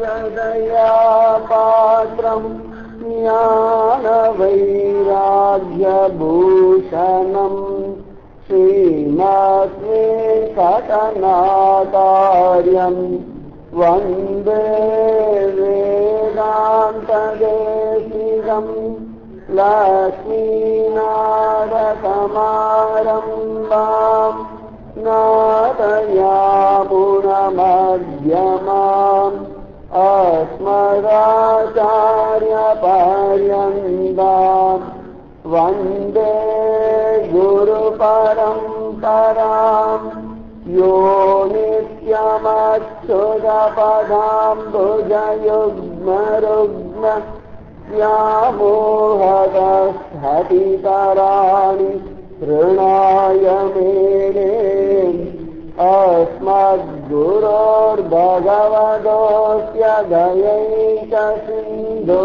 ராஜதயா பாத்திரம் ஞான வைராகியபூஷணம் ஸ்ரீமத்வே கடநாதாரியம் வந்தே வேதாந்ததேசிகம் லக்ஷ்மீநாதசமாரம்பாம் नादयामुनमध्यमाम् अस्मदाचार्यपर्यन्ताम् वन्दे गुरुपरम्पराम् यो नित्यमच्युतपदाम् भुजयुग्मरुग्म व्यामोहदस्फटितराणि तृणाय मेने अस्मद्गुरोर्भगवतोऽस्य दयैकसिन्धो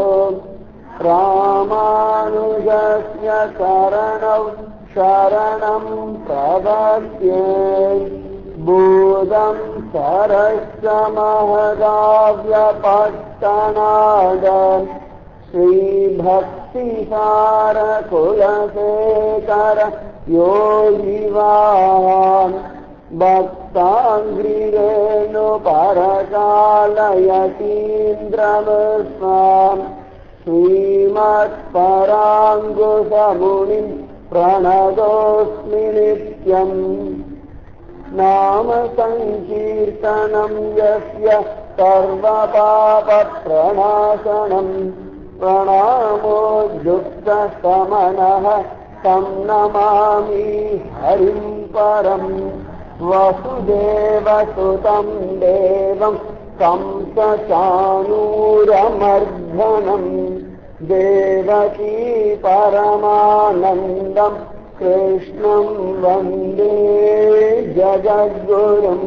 रामानुजस्य चरणौ शरणं प्रपद्ये भूतं सरस्य महदाव्यपट्टनाद श्रीभक्तिसारकुलशेखर योगिवान् भक्ताङ्ग्रिरेणुपरकालयतीन्द्रमस्वाम् श्रीमत्पराङ्गुसमुनिम् प्रणतोऽस्मि नित्यम् नाम सङ्कीर्तनम् यस्य सर्वपापप्रणाशनम् प्रणामोद्युक्तसमनः तं नमामि हरिं परम् वसुदेवसुतं देवं तं सचानूरमर्धनम् देवकी परमानन्दम् कृष्णं वन्दे जगद्गुरुम्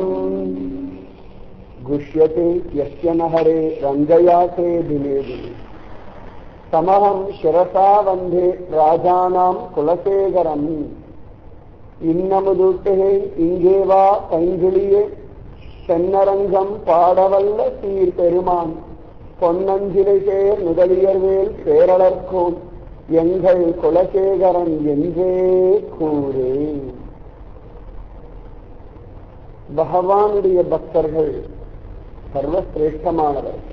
गुष्यते यस्य न हरे रङ्गयाते दिने दिने தமகம் சிரசா வந்தே ராஜானாம் குலசேகரம் இன்னமுதுட்டே இங்கே வா பைங்கிளியே தென்னரங்கம் பாடவல்ல சீர் பெருமான் பொன்னஞ்சிலை சேர் முதலியர்வேல் பேரளர்க்கும் எங்கள் குலசேகரன் என்றே கூறே பகவானுடைய பக்தர்கள் சர்வசிரேஷ்டமானவர்கள்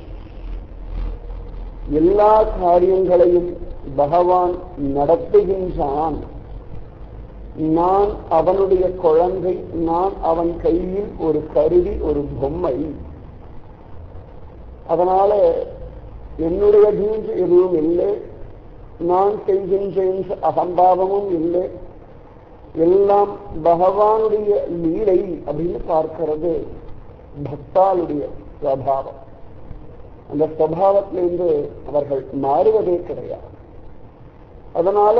எல்லா காரியங்களையும் பகவான் நடத்துகின்றான் நான் அவனுடைய குழந்தை நான் அவன் கையில் ஒரு கருவி ஒரு பொம்மை அதனால என்னுடைய தீங்கு எதுவும் இல்லை நான் செய்கின்றேன் அகம்பாவமும் இல்லை எல்லாம் பகவானுடைய லீலை அப்படின்னு பார்க்கிறது பக்தாளுடைய சுவாவம் அந்த சுவாவத்திலிருந்து அவர்கள் மாறுவதே கிடையாது அதனால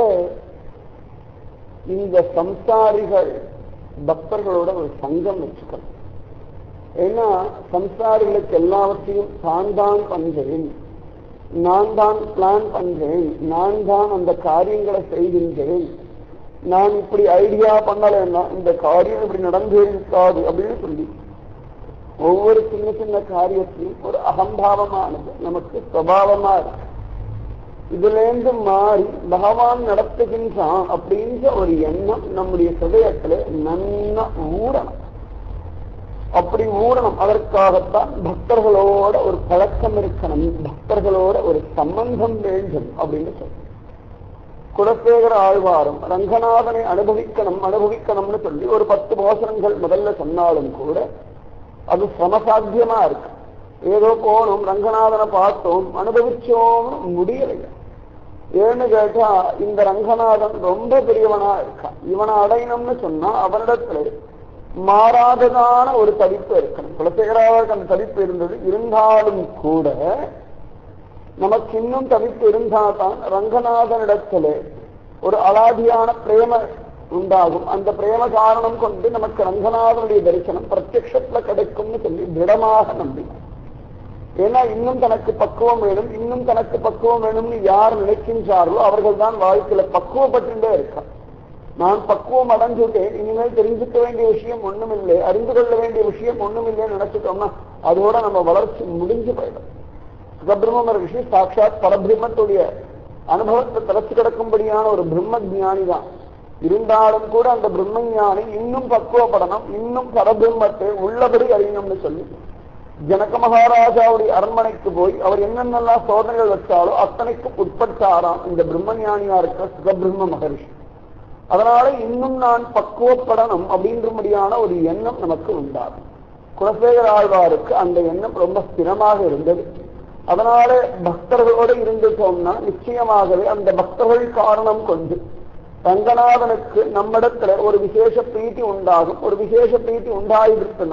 இந்த சம்சாரிகள் பக்தர்களோட ஒரு சங்கம் வச்சுக்கணும் ஏன்னா சம்சாரிகளுக்கு எல்லாவற்றையும் தான் தான் பண்றேன் நான் தான் பிளான் பண்றேன் நான் தான் அந்த காரியங்களை செய்கின்றேன் நான் இப்படி ஐடியா பண்ணலைன்னா இந்த காரியம் இப்படி நடந்தே இருக்காது அப்படின்னு சொல்லி ஒவ்வொரு சின்ன சின்ன காரியத்திலும் ஒரு அகம்பாவமானது நமக்கு சுவாவமா இருக்கு இதுல இருந்து மாறி பகவான் நடத்துகின்றான் அப்படின்ற ஒரு எண்ணம் நம்முடைய ஹிருதயத்துல நன்னா ஊறணும் அப்படி ஊறணும் அதற்காகத்தான் பக்தர்களோட ஒரு பழக்கம் இருக்கணும் பக்தர்களோட ஒரு சம்பந்தம் வேண்டும் அப்படின்னு சொல்லி குலசேகர ஆழ்வாரும் ரங்கநாதனை அனுபவிக்கணும் அனுபவிக்கணும்னு சொல்லி ஒரு பத்து மோசனங்கள் முதல்ல சொன்னாலும் கூட அது சமசாத்தியமா இருக்கு ஏதோ போனோம் ரங்கநாதனை பார்த்தோம் அனுபவிச்சோம்னு முடியலையா ஏன்னு கேட்டா இந்த ரங்கநாதன் ரொம்ப பெரியவனா இருக்கான் இவனை அடையணும்னு சொன்னா அவனிடத்துல மாறாததான ஒரு தடிப்பு இருக்கணும் குலசேகராவுக்கு அந்த தடிப்பு இருந்தது இருந்தாலும் கூட நமக்கு இன்னும் தவிப்பு இருந்தால்தான் ரங்கநாதனிடத்துல ஒரு அலாதியான பிரேம உண்டாகும் அந்த பிரேம காரணம் கொண்டு நமக்கு ரங்கநாதனுடைய தரிசனம் பிரத்யக்ஷத்துல கிடைக்கும்னு சொல்லி திடமாக நம்பி ஏன்னா இன்னும் தனக்கு பக்குவம் வேணும் இன்னும் தனக்கு பக்குவம் வேணும்னு யார் நினைக்கின்றார்களோ அவர்கள் தான் வாழ்க்கையில பக்குவப்பட்டுட்டே இருக்கா நான் பக்குவம் அடைஞ்சுட்டேன் இனிமேல் தெரிஞ்சுக்க வேண்டிய விஷயம் ஒண்ணுமில்லை அறிந்து கொள்ள வேண்டிய விஷயம் ஒண்ணுமில்லைன்னு நினைச்சிட்டோம்னா அதோட நம்ம வளர்ச்சி முடிஞ்சு போயிடும் சுகபிரம்ம ரிஷி சாட்சாத் பரபிரம்மத்துடைய அனுபவத்தை தலைச்சு கிடக்கும்படியான ஒரு பிரம்ம ஜானி தான் இருந்தாலும் கூட அந்த பிரம்ம ஞானி இன்னும் பக்குவப்படணும் இன்னும் பரபிரம்மத்தை உள்ளபடி அறியணும்னு சொல்லி ஜனக மகாராஜாவுடைய அரண்மனைக்கு போய் அவர் என்னென்னலாம் சோதனைகள் வச்சாலோ அத்தனைக்கும் உட்பட்டாராம் இந்த பிரம்ம ஞானியா இருக்கிற சுகபிரம்ம மகரிஷி அதனால இன்னும் நான் பக்குவப்படணும் அப்படின்றபடியான ஒரு எண்ணம் நமக்கு உண்டாகும் குலசேகர ஆழ்வாருக்கு அந்த எண்ணம் ரொம்ப ஸ்திரமாக இருந்தது அதனால பக்தர்களோடு இருந்துட்டோம்னா நிச்சயமாகவே அந்த பக்தர்கள் காரணம் கொண்டு ரங்கநாதனுக்கு நம்மிடத்துல ஒரு விசேஷ பிரீத்தி உண்டாகும் ஒரு விசேஷ பிரீத்தி உண்டாயிருக்குன்னா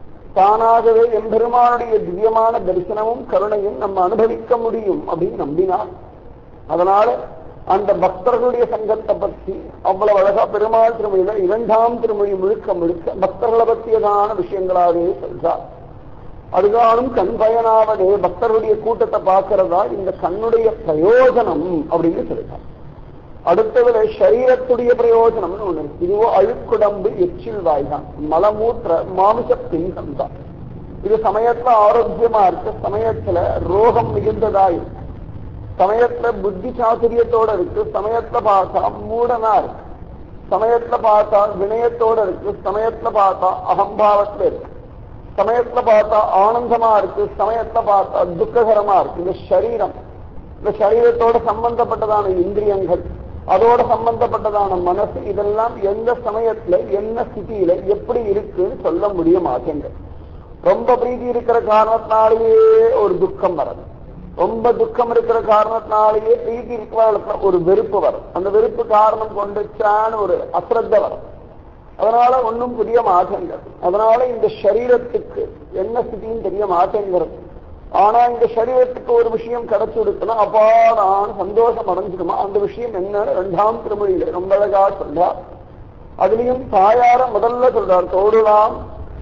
தானாகவே எம்பெருமானுடைய திவ்யமான தரிசனமும் கருணையும் நம்ம அனுபவிக்க முடியும் அப்படின்னு நம்பினார் அதனால அந்த பக்தர்களுடைய சங்கத்தை பற்றி அவ்வளவு அழகா பெருமாள் திருமொழியில இரண்டாம் திருமொழி முழுக்க முழுக்க பக்தர்களை பற்றியதான விஷயங்களாகவே சொல்றார் அதுகாலும் கண் பயனாவதே பக்தர்களுடைய கூட்டத்தை பார்க்கிறதா இந்த கண்ணுடைய பிரயோஜனம் அப்படின்னு சொல்றார் அடுத்ததுல சரீரத்துடைய பிரயோஜனம்னு ஒண்ணு இருக்கு இதுவோ அழுக்குடம்பு எச்சில் வாய் தான் மலமூத்திர மாமிச பிங்கம் தான் இது சமயத்துல ஆரோக்கியமா இருக்கு சமயத்துல ரோகம் மிகுந்ததா இருக்கு சமயத்துல புத்தி சாதுரியத்தோட இருக்கு சமயத்துல பார்த்தா மூடனா இருக்கு சமயத்துல பார்த்தா வினயத்தோட இருக்கு சமயத்துல பார்த்தா அகம்பாவத்துல இருக்கு சமயத்துல பார்த்தா ஆனந்தமா இருக்கு சமயத்துல பார்த்தா துக்ககரமா இருக்கு இந்த சரீரம் இந்த சரீரத்தோட சம்பந்தப்பட்டதான இந்திரியங்கள் அதோட சம்பந்தப்பட்டதான மனசு இதெல்லாம் எந்த சமயத்துல என்ன ஸ்திதியில எப்படி இருக்குன்னு சொல்ல முடிய மாட்டேங்க ரொம்ப பிரீதி இருக்கிற காரணத்தினாலேயே ஒரு துக்கம் வரும் ரொம்ப துக்கம் இருக்கிற காரணத்தினாலேயே பிரீதி இருக்கிற ஒரு வெறுப்பு வரும் அந்த வெறுப்பு காரணம் கொண்டுச்சான்னு ஒரு அசிரத்த வரும் அதனால ஒன்றும் புரிய மாட்டேங்கிறது அதனால இந்த சரீரத்துக்கு என்ன ஸ்திதின்னு தெரிய மாட்டேங்கிறது ஆனா இந்த சரீரத்துக்கு ஒரு விஷயம் கிடைச்சு கொடுக்கணும் அப்பாடான சந்தோஷம் அடைஞ்சிடுமா அந்த விஷயம் என்னன்னு ரெண்டாம் திருமொழியில ரொம்ப அழகா சொல்றார் அதுலயும் தாயார முதல்ல சொல்றார் தோடுலாம்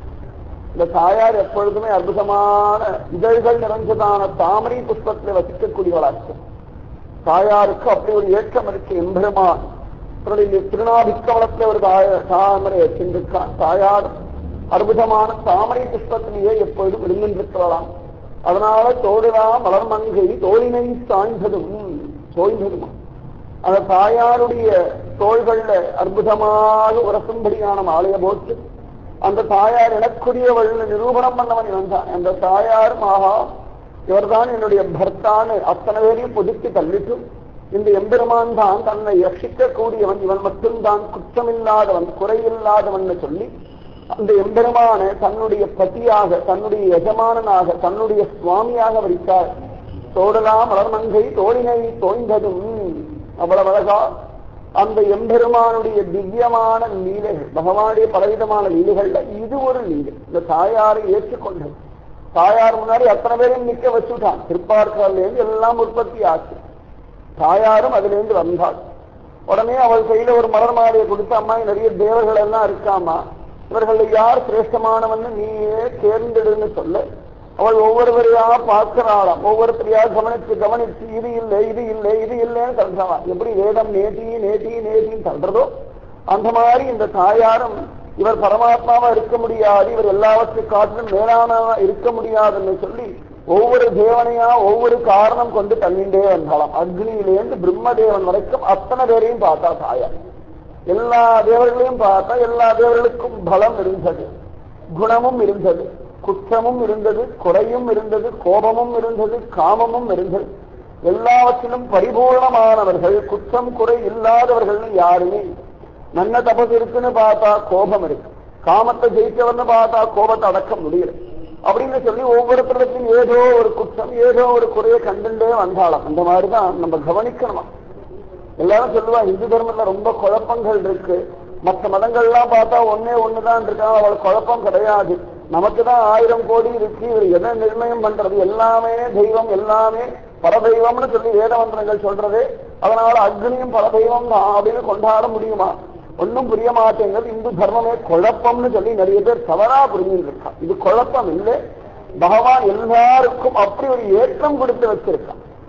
இந்த தாயார் எப்பொழுதுமே அற்புதமான இதழ்கள் நிறைஞ்சதான தாமரை புஷ்பத்தில் வசிக்கக்கூடியவளாச்சு தாயாருக்கு அப்படி ஒரு ஏற்றம் இருக்கு எம்பெருமான் அவருடைய திருநாபிக்கவளத்துல ஒரு தாய தாமரை வச்சிருக்கான் தாயார் அற்புதமான தாமரை புஷ்பத்திலேயே எப்பொழுதும் இருந்திருக்கலாம் அதனால தோடுலா மலர்மங்கை தோழினை சாய்ந்ததும் தோய்ந்ததுமா அந்த தாயாருடைய தோள்கள்ல அற்புதமாக உரசும்படியான மாலையை போட்டு அந்த தாயார் எனக்குரியவள் நிரூபணம் பண்ணவன் இவன் தான் அந்த தாயார் மகா இவர்தான் என்னுடைய பர்த்தான்னு அத்தனை பேரையும் பொதுக்கி தள்ளிட்டு இந்த எம்பெருமான் தான் தன்னை ரட்சிக்க கூடியவன் இவன் மட்டும்தான் குற்றமில்லாதவன் குறையில்லாதவன் சொல்லி அந்த எம்பெருமான தன்னுடைய பத்தியாக தன்னுடைய எஜமானனாக தன்னுடைய சுவாமியாக வைத்தார் தோடலாம் மலர்மங்கை தோழினை தோய்ந்ததும் அவ்வளவு அழகா அந்த எம்பெருமானுடைய திவ்யமான லீலைகள் பகவானுடைய பலவிதமான லீலைகள்ல இது ஒரு லீலை இந்த தாயாரை ஏற்றுக்கொண்டது தாயார் முன்னாடி அத்தனை பேரையும் நிக்க வச்சுட்டான் திருப்பார்கால இருந்து எல்லாம் உற்பத்தி ஆச்சு தாயாரும் அதுல இருந்து வந்தாள் உடனே அவள் கையில ஒரு மலர் மாலையை கொடுத்து அம்மா நிறைய தேவர்கள் எல்லாம் இருக்காமா இவர்கள் யார் சிரேஷ்டமானவன்னு நீயே தேர்ந்தெடுன்னு சொல்ல அவள் ஒவ்வொருவரையா பார்க்கிறாளாம் ஒவ்வொருத்தரையா கவனிச்சு கவனிச்சு இது இல்லை இது இல்லை இது இல்லைன்னு தள்ளுறான் எப்படி வேதம் நேட்டி நேட்டி நேட்டின்னு தள்ளுறதோ அந்த மாதிரி இந்த தாயாரும் இவர் பரமாத்மாவா இருக்க முடியாது இவர் எல்லாவற்றை காட்டிலும் மேலானவா இருக்க முடியாதுன்னு சொல்லி ஒவ்வொரு தேவனையா ஒவ்வொரு காரணம் கொண்டு தள்ளிண்டே வந்தாலாம் அக்னியிலேருந்து பிரம்மதேவன் வரைக்கும் அத்தனை பேரையும் பார்த்தா தாயார் எல்லா தேவர்களையும் பார்த்தா எல்லா தேவர்களுக்கும் பலம் இருந்தது குணமும் இருந்தது குற்றமும் இருந்தது குறையும் இருந்தது கோபமும் இருந்தது காமமும் இருந்தது எல்லாவற்றிலும் பரிபூர்ணமானவர்கள் குற்றம் குறை இல்லாதவர்கள்னு யாருமே நல்ல தபஸ் இருக்குன்னு பார்த்தா கோபம் இருக்கு காமத்தை ஜெயிச்சவர்னு பார்த்தா கோபத்தை அடக்க முடியல அப்படின்னு சொல்லி ஒவ்வொருத்தருக்கும் ஏதோ ஒரு குற்றம் ஏதோ ஒரு குறையை கண்டுண்டே வந்தாலும் அந்த மாதிரிதான் நம்ம கவனிக்கணுமா எல்லாரும் சொல்லுவா இந்து தர்மத்துல ரொம்ப குழப்பங்கள் இருக்கு மற்ற மதங்கள்லாம் பார்த்தா ஒன்னே ஒண்ணுதான் இருக்காங்க அவள் குழப்பம் கிடையாது நமக்கு தான் ஆயிரம் கோடி இருக்கு இவர் எதை நிர்ணயம் பண்றது எல்லாமே தெய்வம் எல்லாமே பரதெய்வம்னு சொல்லி வேத மந்திரங்கள் சொல்றது அதனால அக்னியும் பரதெய்வம் தான் அப்படின்னு கொண்டாட முடியுமா ஒன்னும் புரிய மாட்டேங்கிறது இந்து தர்மமே குழப்பம்னு சொல்லி நிறைய பேர் தவறா புரிஞ்சுட்டு இருக்கான் இது குழப்பம் இல்லை பகவான் எல்லாருக்கும் அப்படி ஒரு ஏற்றம் கொடுத்து வச்சிருக்கான்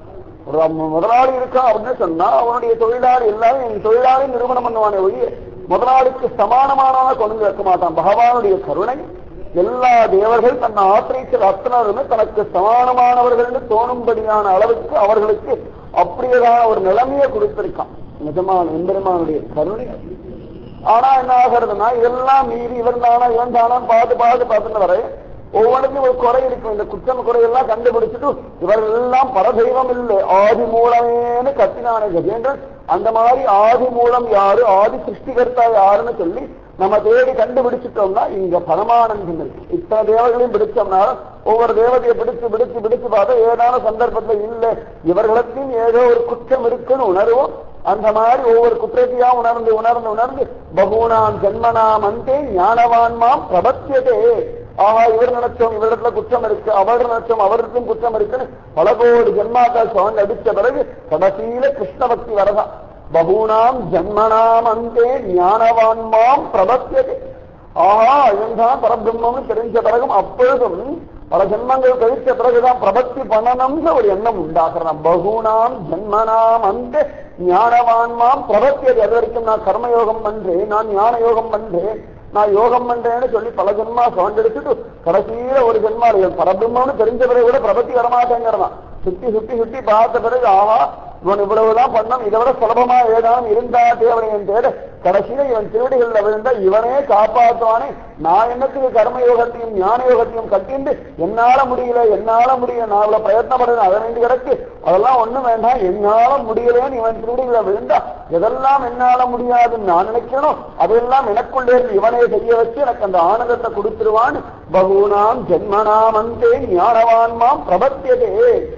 ஒரு மு- முதலாளி இருக்கா அப்படின்னு சொன்னா அவனுடைய தொழிலாளி எல்லாரும் என் தொழிலாளி நிரூபணம் பண்ணுவானே ஒழிய முதலாளிக்கு சமானமானவன கொண்டு வந்து வைக்க மாட்டான் பகவானுடைய கருணை எல்லா தேவர்கள் தன்னை ஆசிரியத்தில் அத்தனருமே தனக்கு சமானமானவர்கள்னு தோணும்படியான அளவுக்கு அவர்களுக்கு அப்படியேதான ஒரு நிலைமையை கொடுத்திருக்கான் நிஜமான எம்பெருமானுடைய கருணை அது. ஆனா என்ன ஆகிறதுனா இதெல்லாம் மீறி இவன் தானா இவன் தானா பார்த்து பார்த்து பார்த்துட்டு வர ஒவ்வொன்றுக்கும் ஒரு குறை இருக்கும் இந்த குற்றம் குறையெல்லாம் கண்டுபிடிச்சிட்டு இவர்கள் எல்லாம் பரதெய்வம் இல்லை ஆதி மூலமேன்னு கத்தினான கஜேந்திரன் அந்த மாதிரி ஆதி மூலம் யாரு ஆதி சிருஷ்டிகர்த்தா யாருன்னு சொல்லி நம்ம தேடி கண்டுபிடிச்சிட்டோம்னா இங்க பரமானந்தம் இருக்கு இத்தனை தேவர்களையும் பிடிச்சோம்னால ஒவ்வொரு தேவதையை பிடிச்சு பிடிச்சு பிடிச்சு பார்த்தா ஏதான சந்தர்ப்பத்துல இல்ல இவர்களுக்கும் ஏதோ ஒரு குற்றம் இருக்குன்னு உணர்வோம் அந்த மாதிரி ஒவ்வொரு குற்றத்தையா உணர்ந்து உணர்ந்து உணர்ந்து பகூனாம் ஜென்மனாம் அந்தே ஞானவான்மாம் பிரபத்தியதே ஆஹா இவர் நினைச்சோம் இவரிடத்துல குற்றம் இருக்கு அவர் நினைச்சோம் அவருக்கும் குற்றம் இருக்குன்னு பல கோடி ஜென்மாக்கள் சவுண்ட் அடிச்ச பிறகு கடைசியில கிருஷ்ண பக்தி வரதான் பகூனாம் ஜன்மனாம் அந்தே ஞானவான்மாம் பிரபத்தியதே ஆஹா இவன்தான் பரபிரம்மம்னு தெரிஞ்ச பிறகும் அப்பொழுதும் பல ஜென்மங்கள் கழிச்ச பிறகுதான் பிரபத்தி பண்ணணும்ன்ற ஒரு எண்ணம் உண்டாக்குறான் பகுனாம் ஜன்மனாம் அந்த ஞானவான்மாம் பிரபத்தியது அது வரைக்கும் நான் கர்மயோகம் பண்றேன் நான் ஞான யோகம் பண்றேன் நான் யோகம் பண்றேன்னு சொல்லி பல ஜென்மா எடுத்துட்டு கடைசியில ஒரு ஜென்மா பரபிரம்மம்னு தெரிஞ்ச பிறகு கூட பிரபத்தி வரமாட்டேங்கிறதான் சுத்தி சுத்தி சுத்தி பார்த்த பிறகு ஆஹா இவன் இவ்வளவுதான் பண்ணம் இதை விட சுலபமா ஏதானும் இருந்தா தேவனையன் தேட கடைசியில இவன் திருவடிகள்ல விழுந்தா இவனே காப்பாற்றுவானே நான் என்னத்துக்கு கர்ம யோகத்தையும் ஞான யோகத்தையும் கட்டிண்டு என்னால முடியல என்னால முடியல நான் இவ்வளவு பிரயத்னப்படுறேன் அதை வேண்டி கிடக்கு அதெல்லாம் ஒண்ணும் வேண்டாம் என்னால முடியலன்னு இவன் திருவடிகளை விழுந்தா எதெல்லாம் என்னால முடியாதுன்னு நான் நினைக்கணும் அதெல்லாம் எனக்குள்ளே இருந்து இவனே செய்ய வச்சு எனக்கு அந்த ஆனந்தத்தை கொடுத்துருவான் பகூனாம் ஜென்மனாம் அந்தே ஞானவான்மாம் பிரபத்தியதே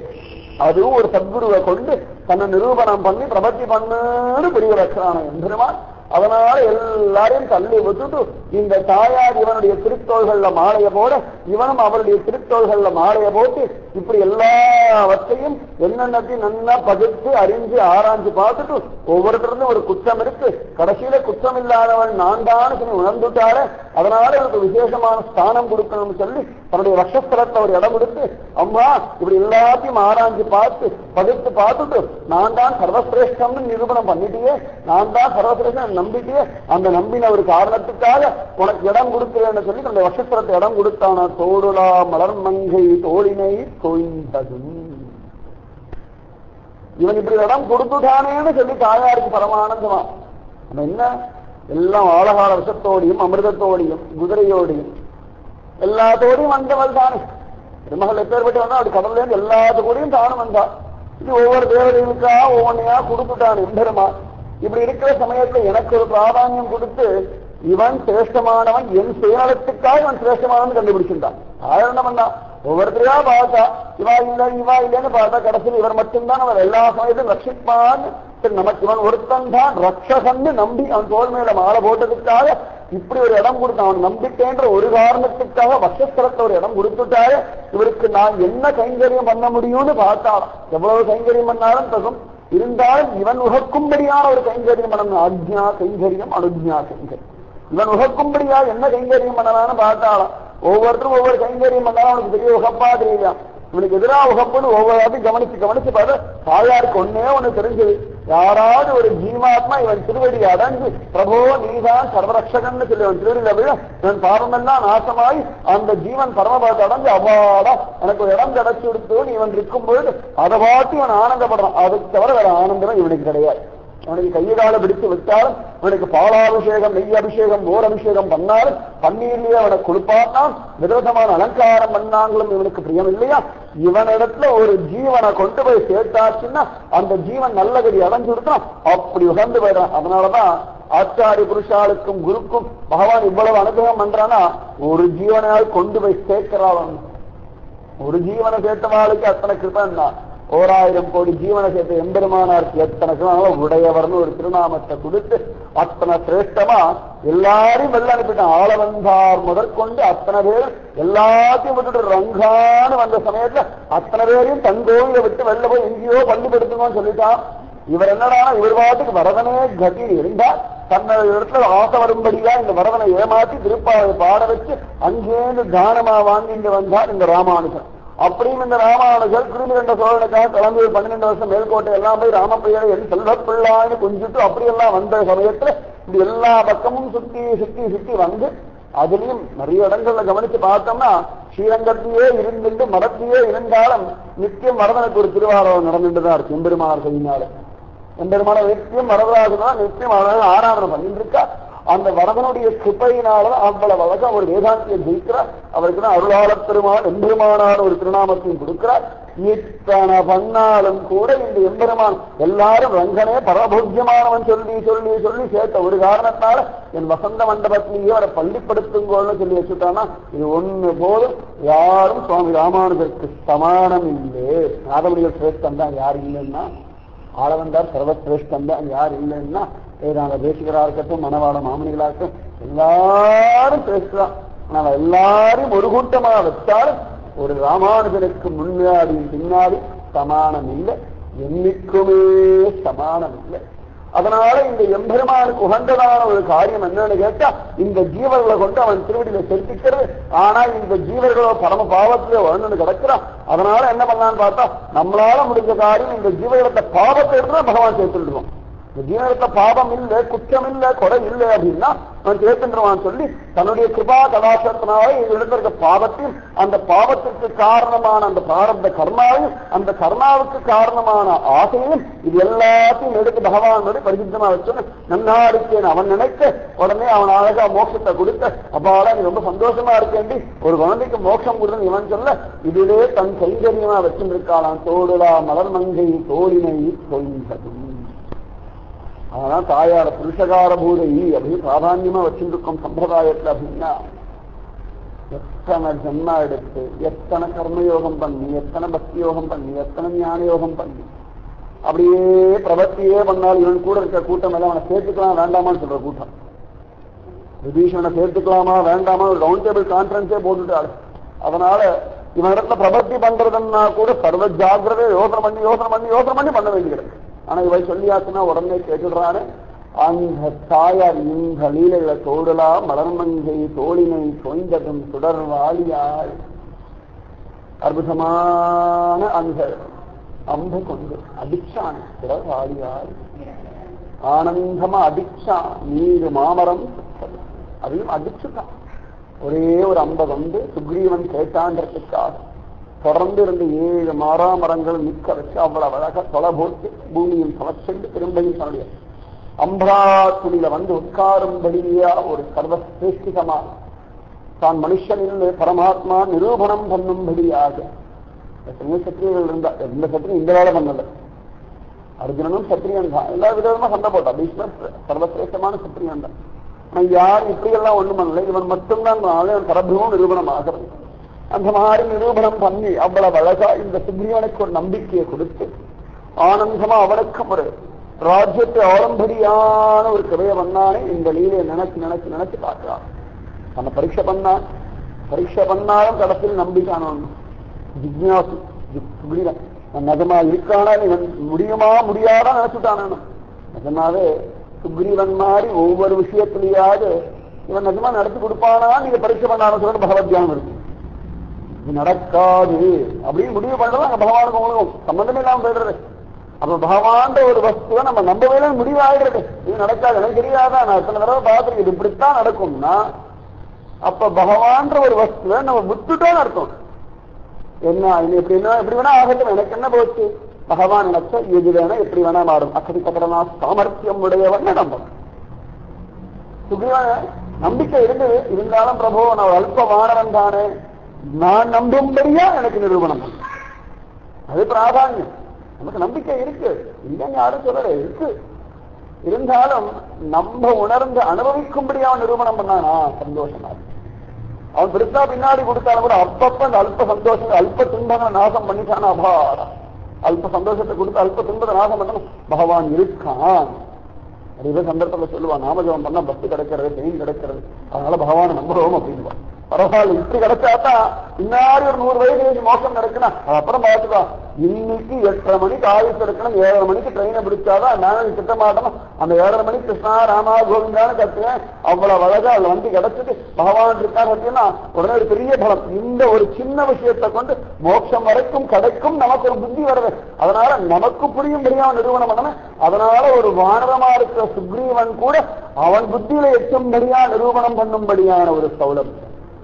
அதுவும் ஒரு சத்குருவை கொண்டு தன்னை நிரூபணம் பண்ணி பிரபத்தி பண்ணுன்னு புரிய வைக்கிறான எம்பெருமான் அதனால எல்லாரையும் தள்ளி விட்டுட்டு இந்த தாயார் இவனுடைய திருத்தோள்கள்ல மாலைய போட இவனும் அவருடைய திருத்தோள்கள்ல மாலைய போட்டு இப்படி எல்லாவற்றையும் என்னென்னத்தையும் நல்லா பகிர்ந்து அறிஞ்சு ஆராய்ஞ்சு பார்த்துட்டு ஒவ்வொருத்தருக்கும் ஒரு குற்றம் இருக்கு கடைசியில குற்றம் இல்லாதவன் நான் தான் சொல்லி உணர்ந்துட்டாரு அதனால எனக்கு விசேஷமான ஸ்தானம் கொடுக்கணும்னு சொல்லி தன்னுடைய வக்ஷஸ்தலத்தை ஒரு இடம் கொடுத்து அம்மா இப்படி எல்லாத்தையும் ஆராய்ஞ்சு பார்த்து பகிர்ந்து பார்த்துட்டு நான் தான் சர்வசிரேஷ்டம்னு நிரூபணம் பண்ணிட்டியே நான் தான் சர்வசிரேஷ்டம் நம்பிட்டியே அந்த நம்பின ஒரு காரணத்துக்காக உனக்கு இடம் கொடுக்கிறேன்னு சொல்லி தன்னுடைய வக்ஷஸ்தலத்தை இடம் கொடுத்தான தோடுலா மலர் மங்கை தோழினை தோய்ந்ததும் இவன் இப்படி இடம் கொடுத்துட்டானேன்னு சொல்லி தாயாருக்கு பரமானந்தமா நம்ம என்ன எல்லாம் ஆழகால விஷத்தோடையும் அமிர்தத்தோடையும் குதிரையோடையும் எல்லாத்தோடையும் வந்தவள் தானே திருமகள் எப்பேற்பட்டு வந்தா அப்படி கடல்ல இருந்து எல்லாத்து கூடயும் தானும் வந்தா இது ஒவ்வொரு தேவதைகளுக்கா ஒவ்வொன்னையா கொடுத்துட்டான் எம்பெருமா இப்படி இருக்கிற சமயத்துல எனக்கு ஒரு பிராதானியம் கொடுத்து இவன் சிரேஷ்டமானவன் என் சுயநலத்துக்காக இவன் சிரேஷ்டமானவன் கண்டுபிடிச்சிருந்தான் ஆயிரம் பண்ணா ஒவ்வொருத்தரையா பார்த்தா இவா இல்ல இவா இல்லைன்னு பார்த்தா கடைசியில் இவர் மட்டும்தான் அவர் எல்லா சமயத்திலும் ரட்சிப்பான் சரி நமக்கு இவன் ஒருத்தன் தான் ரட்சகன்னு நம்பி அவன் தோல் மேல மாலை போட்டதுக்காக இப்படி ஒரு இடம் கொடுத்தான் அவன் நம்பிக்கைன்ற ஒரு காரணத்துக்காக வசஸ்தலத்துல ஒரு இடம் கொடுத்துட்டாரு இவருக்கு நான் என்ன கைங்கரியம் பண்ண முடியும்னு பார்த்தாலும் எவ்வளவு கைங்கரியம் பண்ணாலும் தகும் இருந்தாலும் இவன் உகக்கும்படியான ஒரு கைங்கரியம் பண்ணணும் ஆக்ஞா கைங்கரியம் அனுஜ்ஞா கைங்கரியம் இவன் உகக்கும்படியா என்ன கைங்கரியம் பண்ணலாம்னு பார்த்தாலும் ஒவ்வொருத்தரும் ஒவ்வொரு கைங்கரியம் பண்ணாலும் அவனுக்கு பெரிய உகப்பா தெரியலாம் இவனுக்கு எதிராக உகப்புன்னு ஒவ்வொரு கவனிச்சு கவனிச்சு பார்த்து தாயாருக்கு ஒன்னே ஒண்ணு தெரிஞ்சது யாராவது ஒரு ஜீவாத்மா இவன் திருவடி அடைஞ்சு பிரபோ நீதான் சர்வரட்சகன்னு சொல்லி அவன் திருவடியில விழ இவன் பாவமெல்லாம் நாசமாய் அந்த ஜீவன் பரமபாத்தை அடைஞ்சு அவ்வாடா எனக்கு ஒரு இடம் கிடைச்சு கொடுத்து இவன் இருக்கும் பொழுது அதை பார்த்து இவன் ஆனந்தப்படுறான் அதுக்கு தவிர வேற ஆனந்தமே இவனுக்கு கிடையாது அவனுக்கு கையிலால பிடித்து விட்டாலும் அவனுக்கு பாலாபிஷேகம் நெய் அபிஷேகம் மோர் அபிஷேகம் பண்ணாலும் பன்னீர்லயே அவனை குளிப்பாட்டான் விதவிதமான அலங்காரம் பண்ணாங்களும் இவனுக்கு பிரியம் இல்லையா இவனிடத்துல ஒரு ஜீவனை கொண்டு போய் சேர்த்தாச்சுன்னா அந்த ஜீவன் நல்ல கதி அடைஞ்சு கொடுத்தான் அப்படி உகந்து போயிடான் அதனாலதான் ஆச்சாரி புருஷாளுக்கும் குருக்கும் பகவான் இவ்வளவு அனுகிரகம் பண்றானா ஒரு ஜீவனையால் கொண்டு போய் சேர்க்கிறான் ஒரு ஜீவனை சேர்த்தவாளுக்கு அத்தனை கிருப்பன்னா ஓராயிரம் கோடி ஜீவனை சேர்த்த எம்பெருமானாருக்கு எத்தனை கிருபம் உடையவர்னு ஒரு திருநாமத்தை கொடுத்து அத்தனை சிரேஷ்டமா எல்லாரையும் வெளில அனுப்பிட்டான் ஆளவந்தார் முதற்கொண்டு அத்தனை பேர் எல்லாத்தையும் விட்டுட்டு ரங்கான்னு வந்த சமயத்துல அத்தனை பேரையும் தன் கோவிலை விட்டு வெளில போய் எங்கேயோ பள்ளி படுத்துங்கன்னு சொல்லிட்டான் இவர் என்னடா இவர் பாட்டுக்கு வரதனே கதி இருந்தா தன்னை இடத்துல ஆசை வரும்படியா இந்த வரதனை ஏமாத்தி திருப்பாவை பாட வச்சு அங்கேருந்து தானமா வாங்கிட்டு வந்தார் இந்த ராமானுஜன் அப்படியும் இந்த ராமானுஜர் கிருமிகண்ட சோழனுக்காக கிளம்பி பன்னிரெண்டு வருஷம் மேல்கோட்டை எல்லாம் போய் ராமப்பையரை என் செல்வப்பிள்ளான்னு கொஞ்சிட்டு அப்படியெல்லாம் வந்த சமயத்துல இப்படி எல்லா பக்கமும் சுத்தி சுத்தி சுத்தி வந்து அதுலயும் நிறைய இடங்கள்ல கவனிச்சு பார்த்தோம்னா ஸ்ரீரங்கத்திலேயே இருந்துட்டு மரத்திலேயே இருந்தாலும் நித்தியம் மரதனுக்கு ஒரு திருவாரூரம் நடந்துட்டு தான் இருக்கு எம்பெருமானார் கையினால எம்பெருமான நித்தியம் வரதராஜனா நித்தியம் அவன் ஆராதனை பண்ணிட்டு இருக்கா அந்த வரதனுடைய கிருப்பையினால அவ்வளவு அழகா ஒரு வேதாந்தியை ஜெயிக்கிறார் அவருக்கு தான் அருளாளப் பெருமான் எம்பெருமானார் ஒரு திருநாமத்தையும் கொடுக்கிறார் இத்தனை பண்ணாலும் கூட இந்த எம்பெருமான் எல்லாரும் ரங்கனே பரபோக்கியமானவன் சொல்லி சொல்லி சொல்லி சேர்த்த ஒரு காரணத்தால என் வசந்த மண்டபத்திலேயே அவரை பள்ளிப்படுத்துங்கோன்னு சொல்லி வச்சுட்டானா இது ஒண்ணு போதும் யாரும் சுவாமி ராமானுஜருக்கு சமானம் இல்லை நாதமணிகள் சிரேஷ்டம் தான் யார் இல்லைன்னா ஆளவந்தார் சர்வசிரேஷ்டம் தான் யார் இல்லைன்னா வேதாந்த தேசிகரா இருக்கட்டும் மணவாள மாமனிகளா இருக்கட்டும் எல்லாரும் சிரேஷ்டம் நம்ம எல்லாரையும் ஒரு கூட்டமா வச்சாலும் ஒரு ராமானுஜனுக்கு முன்னாடி பின்னாடி சமானம் இல்லை என்னைக்குமே சமானம் இல்லை அதனால இந்த எம்பெருமானுக்கு உகந்ததான ஒரு காரியம் என்னன்னு கேட்டா இந்த ஜீவர்களை கொண்டு அவன் திருவடியில செலுத்திக்கிறது ஆனா இந்த ஜீவர்களோ பரம பாவத்திலே வாழ்ந்து கிடக்கிறான் அதனால என்ன பண்ணலான்னு பார்த்தா நம்மளால முடிஞ்ச காரியம் இந்த ஜீவர்களத்தை பாவத்தை எடுத்து பகவான் சேர்த்துடுவோம் இந்த ஜீவனத்தை பாவம் இல்லை குற்றம் இல்லை கொலை இல்லை அப்படின்னா அவன் சேர்த்துருவான் சொல்லி தன்னுடைய கிருபா கலாச்சாரத்தினால இதில் இருக்க பாவத்தையும் அந்த பாவத்திற்கு காரணமான அந்த பிராரப்த கர்மாவையும் அந்த கர்மாவுக்கு காரணமான ஆசையும் இது எல்லாத்தையும் எடுத்து பகவானோட பரிசுத்தமா வச்சோன்னு நன்னா இருக்கேன் அவன் நினைக்க உடனே அவன் அழகா மோட்சத்தை கொடுத்த அப்பாடா நீ ரொம்ப சந்தோஷமா இருக்கேண்டி ஒரு குழந்தைக்கு மோட்சம் கொடுன்னு இவன் சொல்ல இதிலே தன் கைங்கரியமா வச்சிருக்காளாம் தோடுலா மலர் மங்கை தோழினை தொய்ந்ததும் அதனால தாயார புருஷகார பூதை அப்படின்னு பிராதான்யமா வச்சிருக்கோம் சம்பிரதாயத்துல அப்படின்னா எத்தனை ஜென்மா எடுத்து எத்தனை கர்மயோகம் பண்ணி எத்தனை பக்தி யோகம் பண்ணி எத்தனை ஞான யோகம் பண்ணி அப்படியே பிரபத்தியே பண்ணால் இவன் கூட இருக்க கூட்டம் எல்லாம் அவனை சேர்த்துக்கலாம் வேண்டாமான்னு சொல்ற கூட்டம் விபீஷணனை சேர்த்துக்கலாமா வேண்டாமா ஒரு ரவுண்ட் டேபிள் கான்ஃபரன்ஸே போட்டுட்டாரு அதனால இவன் இடத்துல பிரபத்தி பண்றதுன்னா கூட சர்வ ஜாகிரதை யோசனை பண்ணி யோசனை பண்ணி யோசனை பண்ணி பண்ண வேண்டியது ஆனா இவை சொல்லியாச்சுன்னா உடனே கேட்டுடுறாரு அந்த தாயார் இந்த லீலைகளை தோடலா மலர்மங்கை தோழினை சொய்ந்ததும் சுடர் வாலியாய் அற்புதமான அந்த அம்பு கொண்டு அடிச்சான் சுடர் வாலியாய் ஆனந்தமா அடிச்சான் நீரு மாமரம் சுட்டது. அதையும் அடிச்சுட்டான் ஒரே ஒரு அம்பை வந்து சுக்ரீவன் கேட்டான்றதுக்காக தொடர்ந்து இருந்த ஏழு மாறாமரங்கள் நிற்க வச்சு அவ்வளவு அழகா தொலை போட்டு பூமியில் சமச்சென்று திரும்பியும் தன்னுடைய அம்பரா துணியில வந்து உட்காரும்படியா ஒரு சர்வசிரேஷ்டிதமா தான் மனுஷனில் பரமாத்மா நிரூபணம் பண்ணும்படியாக எத்தனையோ சத்திரியர்கள் இருந்தா எந்த சத்திரியும் இந்த வேலை பண்ணல அர்ஜுனனும் சத்திரியன் தான் எல்லா விதமா சண்டை போட்டான் பீஷ்மர் சர்வசிரேஷ்டமான சத்திரியன் தான் ஆனா யார் இப்படியெல்லாம் ஒண்ணும் பண்ணல இவன் மட்டும்தான் அவன் பரபிரமும் நிரூபணம் ஆகிறது அந்த மாதிரி நிரூபணம் பண்ணி அவ்வளவு அழகா இந்த சுக்ரீவனுக்கு ஒரு நம்பிக்கையை கொடுத்து ஆனந்தமா அவனுக்கும் ஒரு ராஜ்யத்தை ஆரம்படியான ஒரு கதையை வந்தானே இந்த லீலையை நினைச்சு நினைச்சு நினைச்சு பார்க்கிறான் நம்ம பரீட்சை பண்ணான் பரீட்சை பண்ணாலும் கடைசியில் நம்பிக்கான ஜிக்னாசு சுக்ரீவன் நான் நிஜமா இருக்கானா இவன் முடியுமா முடியாதா நினைச்சுட்டான் நிஜமாவே சுக்ரீவன் மாதிரி ஒவ்வொரு விஷயத்திலேயாவது இவன் நிஜமா நடத்தி கொடுப்பானா நீங்க பரீட்சை பண்ணாலும் சொல்லிட்டு பகவத்யானம் இருக்கு இது நடக்காது அப்படின்னு முடிவு பண்றது அங்க பகவானுக்கு உங்களுக்கு சம்பந்தமே இல்லாம போயிடுறது அப்ப பகவான் ஒரு வஸ்துவை நம்ம நம்பவே முடிவாயிடுறது இது நடக்காது எனக்கு தெரியாதா நான் எத்தனை தடவை பார்த்துருக்கேன் இது இப்படித்தான் நடக்கும்னா அப்ப பகவான்ற ஒரு வஸ்துவை நம்ம விட்டுட்டோம்னு அர்த்தம் என்ன இது எப்படி என்ன எப்படி வேணா ஆகட்டும் எனக்கு என்ன போச்சு பகவான் நினைச்ச எது வேணா எப்படி வேணா மாறும் அக்கடி கதரனா சாமர்த்தியம் உடையவன் நம்பணும் சுக்ரீவன் நம்பிக்கை இருந்தது இருந்தாலும் பிரபு நான் ஒரு அல்ப வானவன் தானே நான் நம்பும்படியா எனக்கு நிரூபணம் பண்ணு. அது பிராதானியம் நமக்கு நம்பிக்கை இருக்கு இல்லைன்னு யாரும் சொல்லல இருக்கு இருந்தாலும் நம்ம உணர்ந்து அனுபவிக்கும்படியா அவன் நிரூபணம் பண்ணானா சந்தோஷமா இருக்கு. அவன் பெருசா பின்னாடி கொடுத்தாலும் கூட அப்பப்ப அந்த அல்ப சந்தோஷம் அல்ப துன்பங்களை நாசம் பண்ணிட்டானா அபாரம் அல்ப சந்தோஷத்தை கொடுத்து அல்ப துன்பத்தை நாசம் பண்ணணும் பகவான் இருக்கான் நிறைய சந்தர்ப்பத்தில் சொல்லுவான் நாமஜபம் பண்ணா பஸ் கிடைக்கிறது ட்ரெயின் கிடைக்கிறது அதனால பகவான் நம்புறோம் அப்படின்வான் பரவாயில்ல இப்படி கிடைச்சாதான் இன்னாடி ஒரு நூறு வயசு கழிச்சு மோசம் கிடைக்கணும் அது அப்புறம் பார்த்துக்கோ இன்னைக்கு எட்டரை மணிக்கு ஆயுஸ் எடுக்கணும் ஏழரை மணிக்கு ட்ரெயினை பிடிச்சாதான் நான் திட்ட மாட்டோம் அந்த ஏழரை மணிக்கு கிருஷ்ணா ராமா கோவிந்தான்னு கத்துவேன் அவ்வளவு அழகா அதுல வந்து கிடைச்சது பகவான் இருக்காரு அப்படின்னா உடனே ஒரு பெரிய பலம் இந்த ஒரு சின்ன விஷயத்தை கொண்டு மோட்சம் வரைக்கும் கிடைக்கும் நமக்கு ஒரு புத்தி வருது அதனால நமக்கு புரியும்படியா நிறுவனம் பண்ணணும் அதனால ஒரு வானரமா இருக்கிற சுக்ரீவன் கூட அவன் புத்தியில எட்டும்படியா நிரூபணம் பண்ணும்படியான ஒரு சௌலபியம்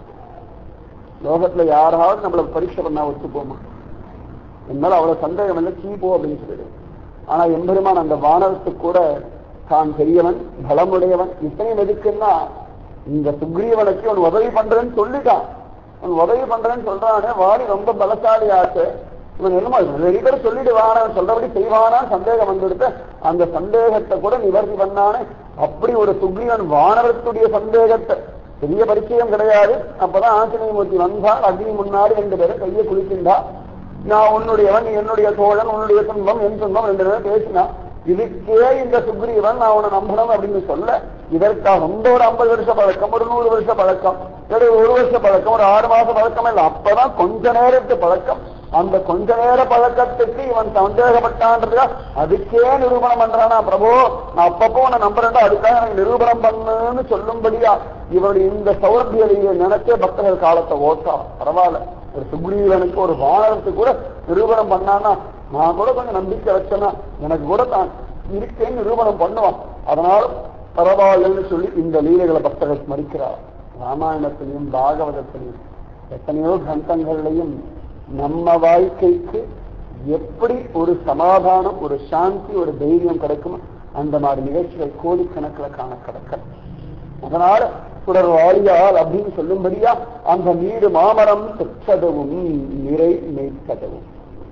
லோகத்துல யாராவது நம்மள பரீட்சை பண்ணா ஒத்துப்போமா என்னால அவ்வளவு சந்தேகம் இல்லை சீப்போ அப்படின்னு சொல்லிடு ஆனா எம்பெருமான் அந்த வானரத்துக்கு கூட தான் பெரியவன் பலமுடையவன் இத்தனையும் எதுக்குன்னா இந்த சுக்ரீவனுக்கு அவன் உதவி பண்றேன்னு சொல்லிட்டான் அவன் உதவி பண்றேன்னு சொல்றானே வாடி ரொம்ப பலசாலி ஆச்சு இவன் என்னமோ ரெண்டு பேரும் சொல்லிடுவான சொல்றபடி செய்வானா சந்தேகம் வந்துடுத்து அந்த சந்தேகத்தை கூட நிவர்த்தி பண்ணானே அப்படி ஒரு சுக்ரீவன் வானரத்துடைய சந்தேகத்தை பெரிய பரிச்சயம் கிடையாது அப்பதான் ஆஞ்சநேயமூர்த்தி வந்தால் அக்னி முன்னாடி ரெண்டு பேரும் கையை குளிக்கின்றா நான் உன்னுடையவன் நீ என்னுடைய தோழன் உன்னுடைய துன்பம் என் துன்பம் ரெண்டு பேரும் பேசினா இதுக்கே இந்த சுக்ரீவன் நான் உன்னை நம்பணும் அப்படின்னு சொல்ல இதற்காக ரொம்ப ஒரு ஐம்பது வருஷ பழக்கம் ஒரு நூறு வருஷ பழக்கம் இல்லை ஒரு வருஷ பழக்கம் ஒரு ஆறு மாச பழக்கம் இல்லை அப்பதான் கொஞ்ச நேரத்து பழக்கம் அந்த கொஞ்ச நேர பழக்கத்துக்கு இவன் சந்தேகப்பட்டான்றதுக்கா அதுக்கே நிரூபணம் பண்றானா பிரபு நான் அப்பப்போ உன்னை நம்புறேன்டா அதுக்காக எனக்கு நிரூபணம் பண்ணுன்னு சொல்லும்படியா இவருடைய இந்த சௌரபியலையை நினைச்சே பக்தர்கள் காலத்தை ஓட்டா பரவாயில்ல ஒரு சுக்ரீவனுக்கு ஒரு வானரத்துக்கு கூட நிரூபணம் பண்ணானா நான் கூட கொஞ்சம் நம்பிக்கை வச்சேன்னா எனக்கு கூட தான் இருக்கேன்னு நிரூபணம் பண்ணுவான் அதனால பரவாயில்லன்னு சொல்லி இந்த லீலைகளை பக்தர்கள் ஸ்மரிக்கிறார் ராமாயணத்திலையும் பாகவதத்திலையும் எத்தனையோ கிரந்தங்கள்லையும் நம்ம வாழ்க்கைக்கு எப்படி ஒரு சமாதானம் ஒரு சாந்தி ஒரு தைரியம் கிடைக்கும் அந்த மாதிரி நிகழ்ச்சிகள் கோடிக்கணக்கில் காண கிடக்கிறது அதனால சுடர் வாழியால் அப்படின்னு சொல்லும்படியா அந்த நீடு மாமரம் பெற்றதவும் நிறை மேய்த்ததவும்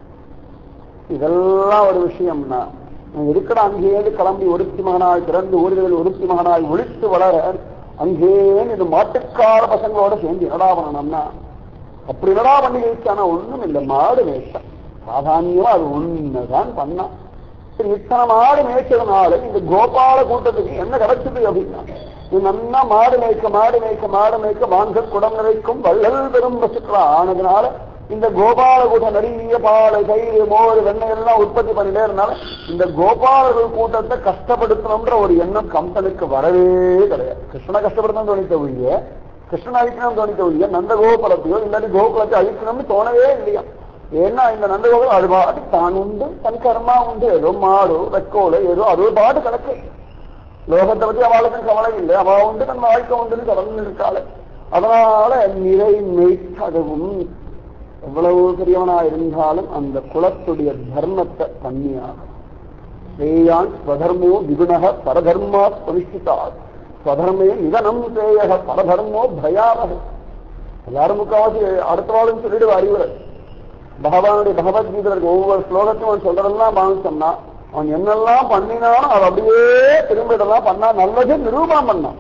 இதெல்லாம் ஒரு விஷயம்னா இருக்கிற அங்கேயே கிளம்பி ஒருத்தி மகனாய் பிறந்து ஊர்களில் ஒருத்தி மகனாய் ஒழித்து வளர அங்கே இது மாட்டுக்கார பசங்களோட சேர்ந்து என்னடா பண்ணணும்னா அப்படி என்னடா பண்ணி வைச்சானா ஒண்ணும் இல்லை மாடு மேய்ச்சான் சாதாரணமா அது ஒண்ணுதான் பண்ணான் சரி இத்தனை மாடு மேய்ச்சதுனால இந்த கோபால கூட்டத்துக்கு என்ன கிடைச்சது அப்படின்னா இது நல்லா மாடு மேய்க்க மாடு மேய்க்க மாடு மேய்க்க வாங்க குடம் நிறைக்கும் வள்ளல் பெரும் பசுக்களா ஆனதுனால இந்த கோபால கூட்டம் நிறைய பால் தயிர் மோர் வெண்ணெய் எல்லாம் உற்பத்தி பண்ணிட்டே இருந்தால இந்த கோபாலர்கள் கூட்டத்தை கஷ்டப்படுத்தணும்ன்ற ஒரு எண்ணம் கம்பனுக்கு வரவே கிடையாது கிருஷ்ணனை கஷ்டப்படுத்தணும் தோணித்த ஒழிய கிருஷ்ணன் அழிக்கணும் தோணித்த ஒழிய நந்த கோகுலத்தையோ இல்லாட்டி கோகுலத்தை அழிக்கணும்னு தோணவே இல்லையா ஏன்னா இந்த நந்தகோகுலம் அது பாட்டு தான் உண்டு தன் கர்மா உண்டு ஏதோ மாடோ வெக்கோல ஏதோ அது ஒரு பாட்டு கிடக்கு லோகத்தை பத்தி அவளுக்கும் கவலை இல்லை அவ உண்டு தன் வாழ்க்கை உண்டுன்னு தொடர்ந்து இருக்காளு அதனால நிறை மெய்க்கதவும் எவ்வளவு பெரியவனா இருந்தாலும் அந்த குலத்துடைய தர்மத்தை பண்ணியாகும் ஸ்ரேயான் ஸ்வதர்மோ விகுணக பரதர்மா பிரதிஷ்டிதா ஸ்வதர்மே நிதனம் சேயக பரதர்மோ பயாவக எல்லாரும் முக்காவாசி அடுத்த வாழும் சொல்லிடுவா அறிவுரை பகவானுடைய பகவத்கீதையில் இருக்க ஒவ்வொரு ஸ்லோகத்தையும் அவன் சொல்றதெல்லாம் பாவிச்சோம்னா அவன் என்னெல்லாம் பண்ணினாலும் அது அப்படியே திரும்ப இதெல்லாம் பண்ணா நல்லது நிரூபணம் பண்ணான்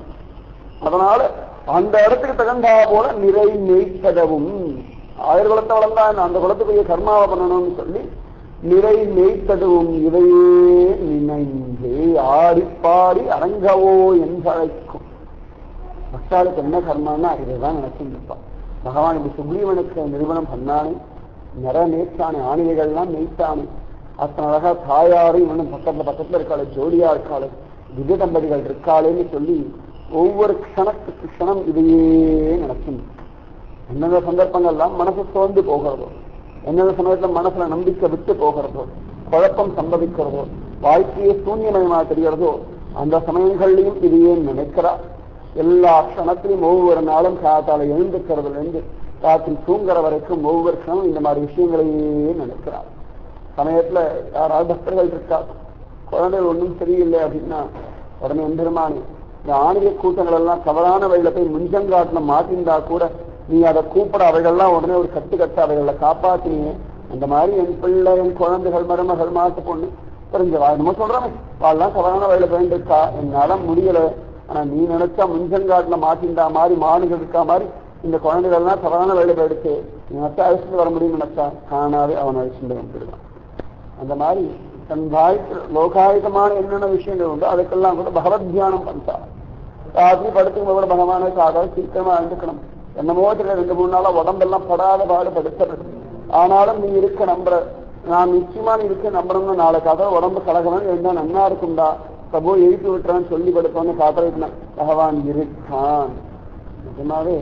அதனால அந்த இடத்துக்கு தகுந்தா போல நிறை மெய்த்ததவும் ஆயிரம் குலத்தை வளர்ந்தா என்ன, அந்த குலத்துக்குரிய கர்மாவை பண்ணணும்னு சொல்லி நிறை மெய்த்ததுவும் இதையே நினைந்தே ஆடி பாடி அரங்கவோ என்றழைக்கும் பக்தாளுக்கு என்ன கர்மான்னா இதுதான் நினைச்சுட்டு இருப்பான் பகவான் இப்படி சுக்ரீவனுக்கு நிறுவனம் பண்ணானே நிற மேய்ச்சானே ஆணிலைகள்லாம் மேய்ச்சானே அத்தனை அழகா தாயாரு இவனும் பக்கத்துல பக்கத்துல இருக்காளே ஜோடியா இருக்காளே திவ்ய தம்பதிகள் இருக்காளேன்னு சொல்லி ஒவ்வொரு க்ஷணத்துக்கு க்ஷணம் இதையே நினைக்கும் எந்தெந்த சந்தர்ப்பங்கள்லாம் மனசு சோர்ந்து போகிறதோ எந்தெந்த சமயத்துல மனசுல நம்பிக்கை விட்டு போகிறதோ குழப்பம் சம்பவிக்கிறதோ வாழ்க்கையே சூன்யமயமா தெரிகிறதோ அந்த சமயங்கள்லையும் இதையே நினைக்கிறா எல்லா க்ஷணத்திலையும் ஒவ்வொரு நாளும் காத்தால எழுந்துக்கிறதுல இருந்து ராத்திரி தூங்குற வரைக்கும் ஒவ்வொரு க்ஷணம் இந்த மாதிரி விஷயங்களையே நினைக்கிறார் சமயத்துல யாராவது பக்தர்கள் இருக்கா குழந்தைகள் ஒன்றும் சரியில்லை அப்படின்னா உடனே எந்திரமானி இந்த ஆணிய கூட்டங்கள் எல்லாம் தவறான வழியில போய் முஞ்சங்காட்டில் மாட்டிருந்தா கூட நீ அதை கூப்பிட அவைகள்லாம் உடனே ஒரு கட்டு கட்ட அவைகளை காப்பாத்தினீங்க அந்த மாதிரி என் பிள்ளை என் குழந்தைகள் மருமகள் மாட்டு பொண்ணு தெரிஞ்ச வா நம்ம சொல்றோமே வாழலாம் தவறான வழியில போயிருக்கா என்னால முடியல ஆனா நீ நினைச்சா முஞ்சங்காட்டுல மாட்டிருந்தா மாதிரி மாடுகள் இருக்கா மாதிரி இந்த குழந்தைகள்லாம் தவறான வழியில போயிடுச்சு நீ மத்த அழைச்சிட்டு வர முடியும்னு நினைச்சா காணாவே அவன் அழைச்சிட்டு வந்துடுவான் அந்த மாதிரி தன் வாழ்க்கை லோகாயுதமான என்னென்ன விஷயங்கள் உண்டோ அதுக்கெல்லாம் கூட பகவத் தியானம் பண்ணிட்டா ராத்திரி படுத்துக்கும் கூட பகவானை காதால் சீக்கிரமா எழுந்துக்கணும் என்னமோ தெரியல ரெண்டு மூணு நாளா உடம்பெல்லாம் படாத பாடு படுத்துறது ஆனாலும் நீ இருக்க நம்புற நான் நிச்சயமா நீ இருக்க நம்புறோம்னு நாளைக்காக உடம்பு கலகணும் இருந்தா நன்னா இருக்கும்டா பிரபு எழுப்பி விட்டுறான்னு சொல்லி படுத்தோன்னு காத்திருக்கணும் பகவான் இருக்கான் நிஜமாவே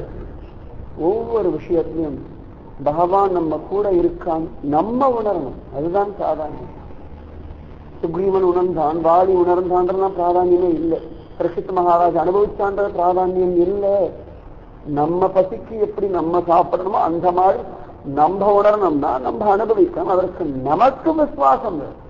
ஒவ்வொரு விஷயத்திலையும் பகவான் நம்ம கூட இருக்கான் நம்ம உணரணும் அதுதான் சாதாரணம் சுக்ரீவன் உணர்ந்தான் வாலி உணர்ந்தான்றதுலாம் பிராதானியமே இல்லை பிரசித்த மகாராஜ் அனுபவிச்சான்ற பிராதானியம் இல்லை நம்ம பசிக்கு எப்படி நம்ம சாப்பிடணுமோ அந்த மாதிரி நம்ம உணரணும்னா நம்ம அனுபவிக்கணும் அதற்கு நமக்கு விசுவாசம் வேணும்.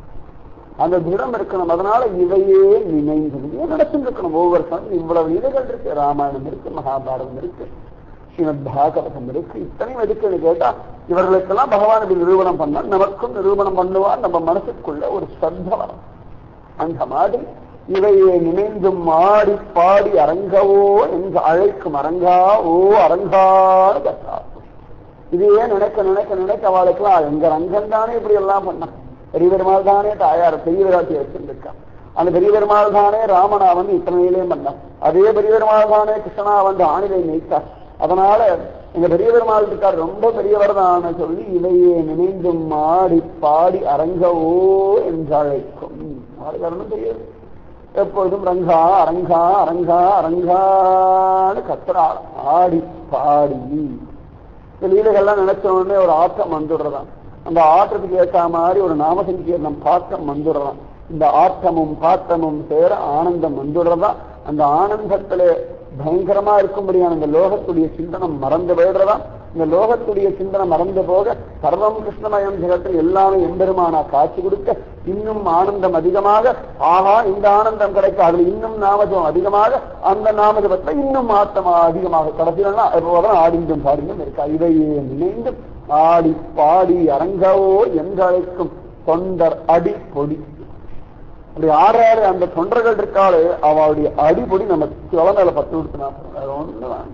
அந்த திடம் இருக்கணும் அதனால இவையே நினைந்து நடத்திட்டு இருக்கணும் ஒவ்வொரு சமயம் இவ்வளவு நிலைகள் இருக்கு ராமாயணம் இருக்கு மகாபாரதம் இருக்கு ஸ்ரீமத் பாகவதம் இருக்கு இத்தனையும் எதுக்குன்னு கேட்டா இவர்களுக்கெல்லாம் பகவான் இப்படி நிரூபணம் பண்ணா நமக்கும் நிரூபணம் பண்ணுவார் நம்ம மனசுக்குள்ள ஒரு ஸ்ரத்த வரும் அந்த மாதிரி இவையை நினைந்தும் ஆடி பாடி அரங்கவோ என்று அழைக்கும் அரங்கா ஓ அரங்கான்னு கத்தா இதையே நினைக்க நினைக்க நினைக்க அவளுக்குலாம் எங்க ரங்கன் தானே இப்படி எல்லாம் பண்ணான் பெரிய பெருமாள் தானே தாயார் பெரிய விராட்டி வச்சிருந்திருக்கான் அந்த பெரிய பெருமாள் தானே ராமனா வந்து இத்தனையிலேயும் பண்ணான் அதே பெரிய பெருமாள் தானே கிருஷ்ணா வந்து ஆணிலை நெய்த்தார் அதனால எங்க பெரிய பெருமாள் இருக்கார் ரொம்ப பெரியவர் தான் சொல்லி இவையே நினைந்தும் ஆடி பாடி அரங்கவோ என்று அழைக்கும் ஆளுகாரனும் தெரியாது எப்பொழுதும் ரங்கா அரங்கா அரங்கா அரங்கான்னு கத்துறா ஆடி பாடி இந்த லீலைகள்லாம் நினைச்ச உடனே ஒரு ஆட்டம் வந்துடுறதாம் அந்த ஆட்டத்துக்கு ஏற்ற மாதிரி ஒரு நாமசங்கீர்ணம் பாட்டம் வந்துடுறதாம் இந்த ஆட்டமும் பாட்டமும் சேர ஆனந்தம் வந்துடுறதா அந்த ஆனந்தத்துல பயங்கரமா இருக்கும்படியான இந்த லோகத்துடைய சிந்தனம் மறந்து போயிடுறதா இந்த லோகத்துடைய சிந்தனை மறந்து போக சர்வம் கிருஷ்ணமயம் ஜெகத்தில் எல்லாமே எம்பெருமானா காட்சி கொடுக்க இன்னும் ஆனந்தம் அதிகமாக ஆஹா இந்த ஆனந்தம் கிடைக்க அதுல இன்னும் நாமஜம் அதிகமாக அந்த நாமஜபத்துல இன்னும் ஆத்தமா அதிகமாக கடைசியில இப்போதான் ஆடிந்தும் பாடிந்தும் இருக்கா இதையே நினைந்து ஆடி பாடி அரங்கவோ என்றழைக்கும் தொண்டர் அடி பொடி அப்படி ஆறாறு அந்த தொண்டர்கள் இருக்காளே அவளுடைய அடிப்பொடி நம்ம சிவமேல பத்து விடுத்தினா வேற ஒண்ணுதான்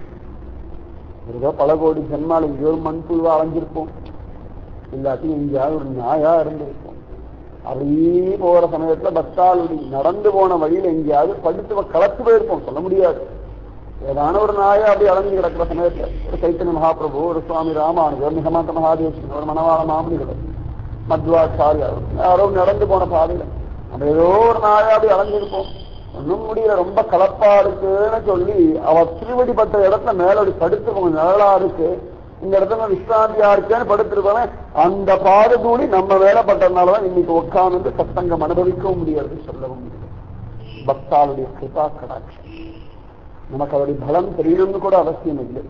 ஏதோ பல கோடி ஜென்மால எங்கேயோ ஒரு மண் புழுவா அலைஞ்சிருப்போம் இல்லாட்டி எங்கேயாவது ஒரு நாயா இருந்திருப்போம் அப்படியே போற சமயத்துல பக்தாளுடி நடந்து போன வழியில எங்கேயாவது படுத்து கலத்து போயிருப்போம் சொல்ல முடியாது ஏதான ஒரு நாயா அப்படி அலைஞ்சு கிடக்கிற சமயத்துல ஒரு சைத்தன்ய மகாபிரபு ஒரு சுவாமி ராமானுஜர் மிகமந்த மகாதேவன் ஒரு மணவாள மாமனிகள் மத்வாச்சாரியார் யாரோ நடந்து போன பாதையில நம்ம ஏதோ ஒரு நாயா அப்படி அலைஞ்சிருப்போம் ஒண்ணும் முடியல ரொம்ப கலப்பா இருக்குன்னு சொல்லி அவ திருவடிப்பட்ட இடத்துல மேலோடி படுத்து கொஞ்சம் நிழலா இருக்கு இந்த இடத்துல விஸ்ராந்தியா இருக்கேன்னு படுத்திருப்பவன் அந்த பாடு கூடி நம்ம மேல பட்டதுனாலதான் இன்னைக்கு உட்கார்ந்து சத்தங்கம் அனுபவிக்கவும் முடியாது சொல்லவும் முடியாது பக்தாளுடைய கிருபா கடாட்சம் நமக்கு அவருடைய பலம் தெரியணும்னு கூட அவசியம் இல்லை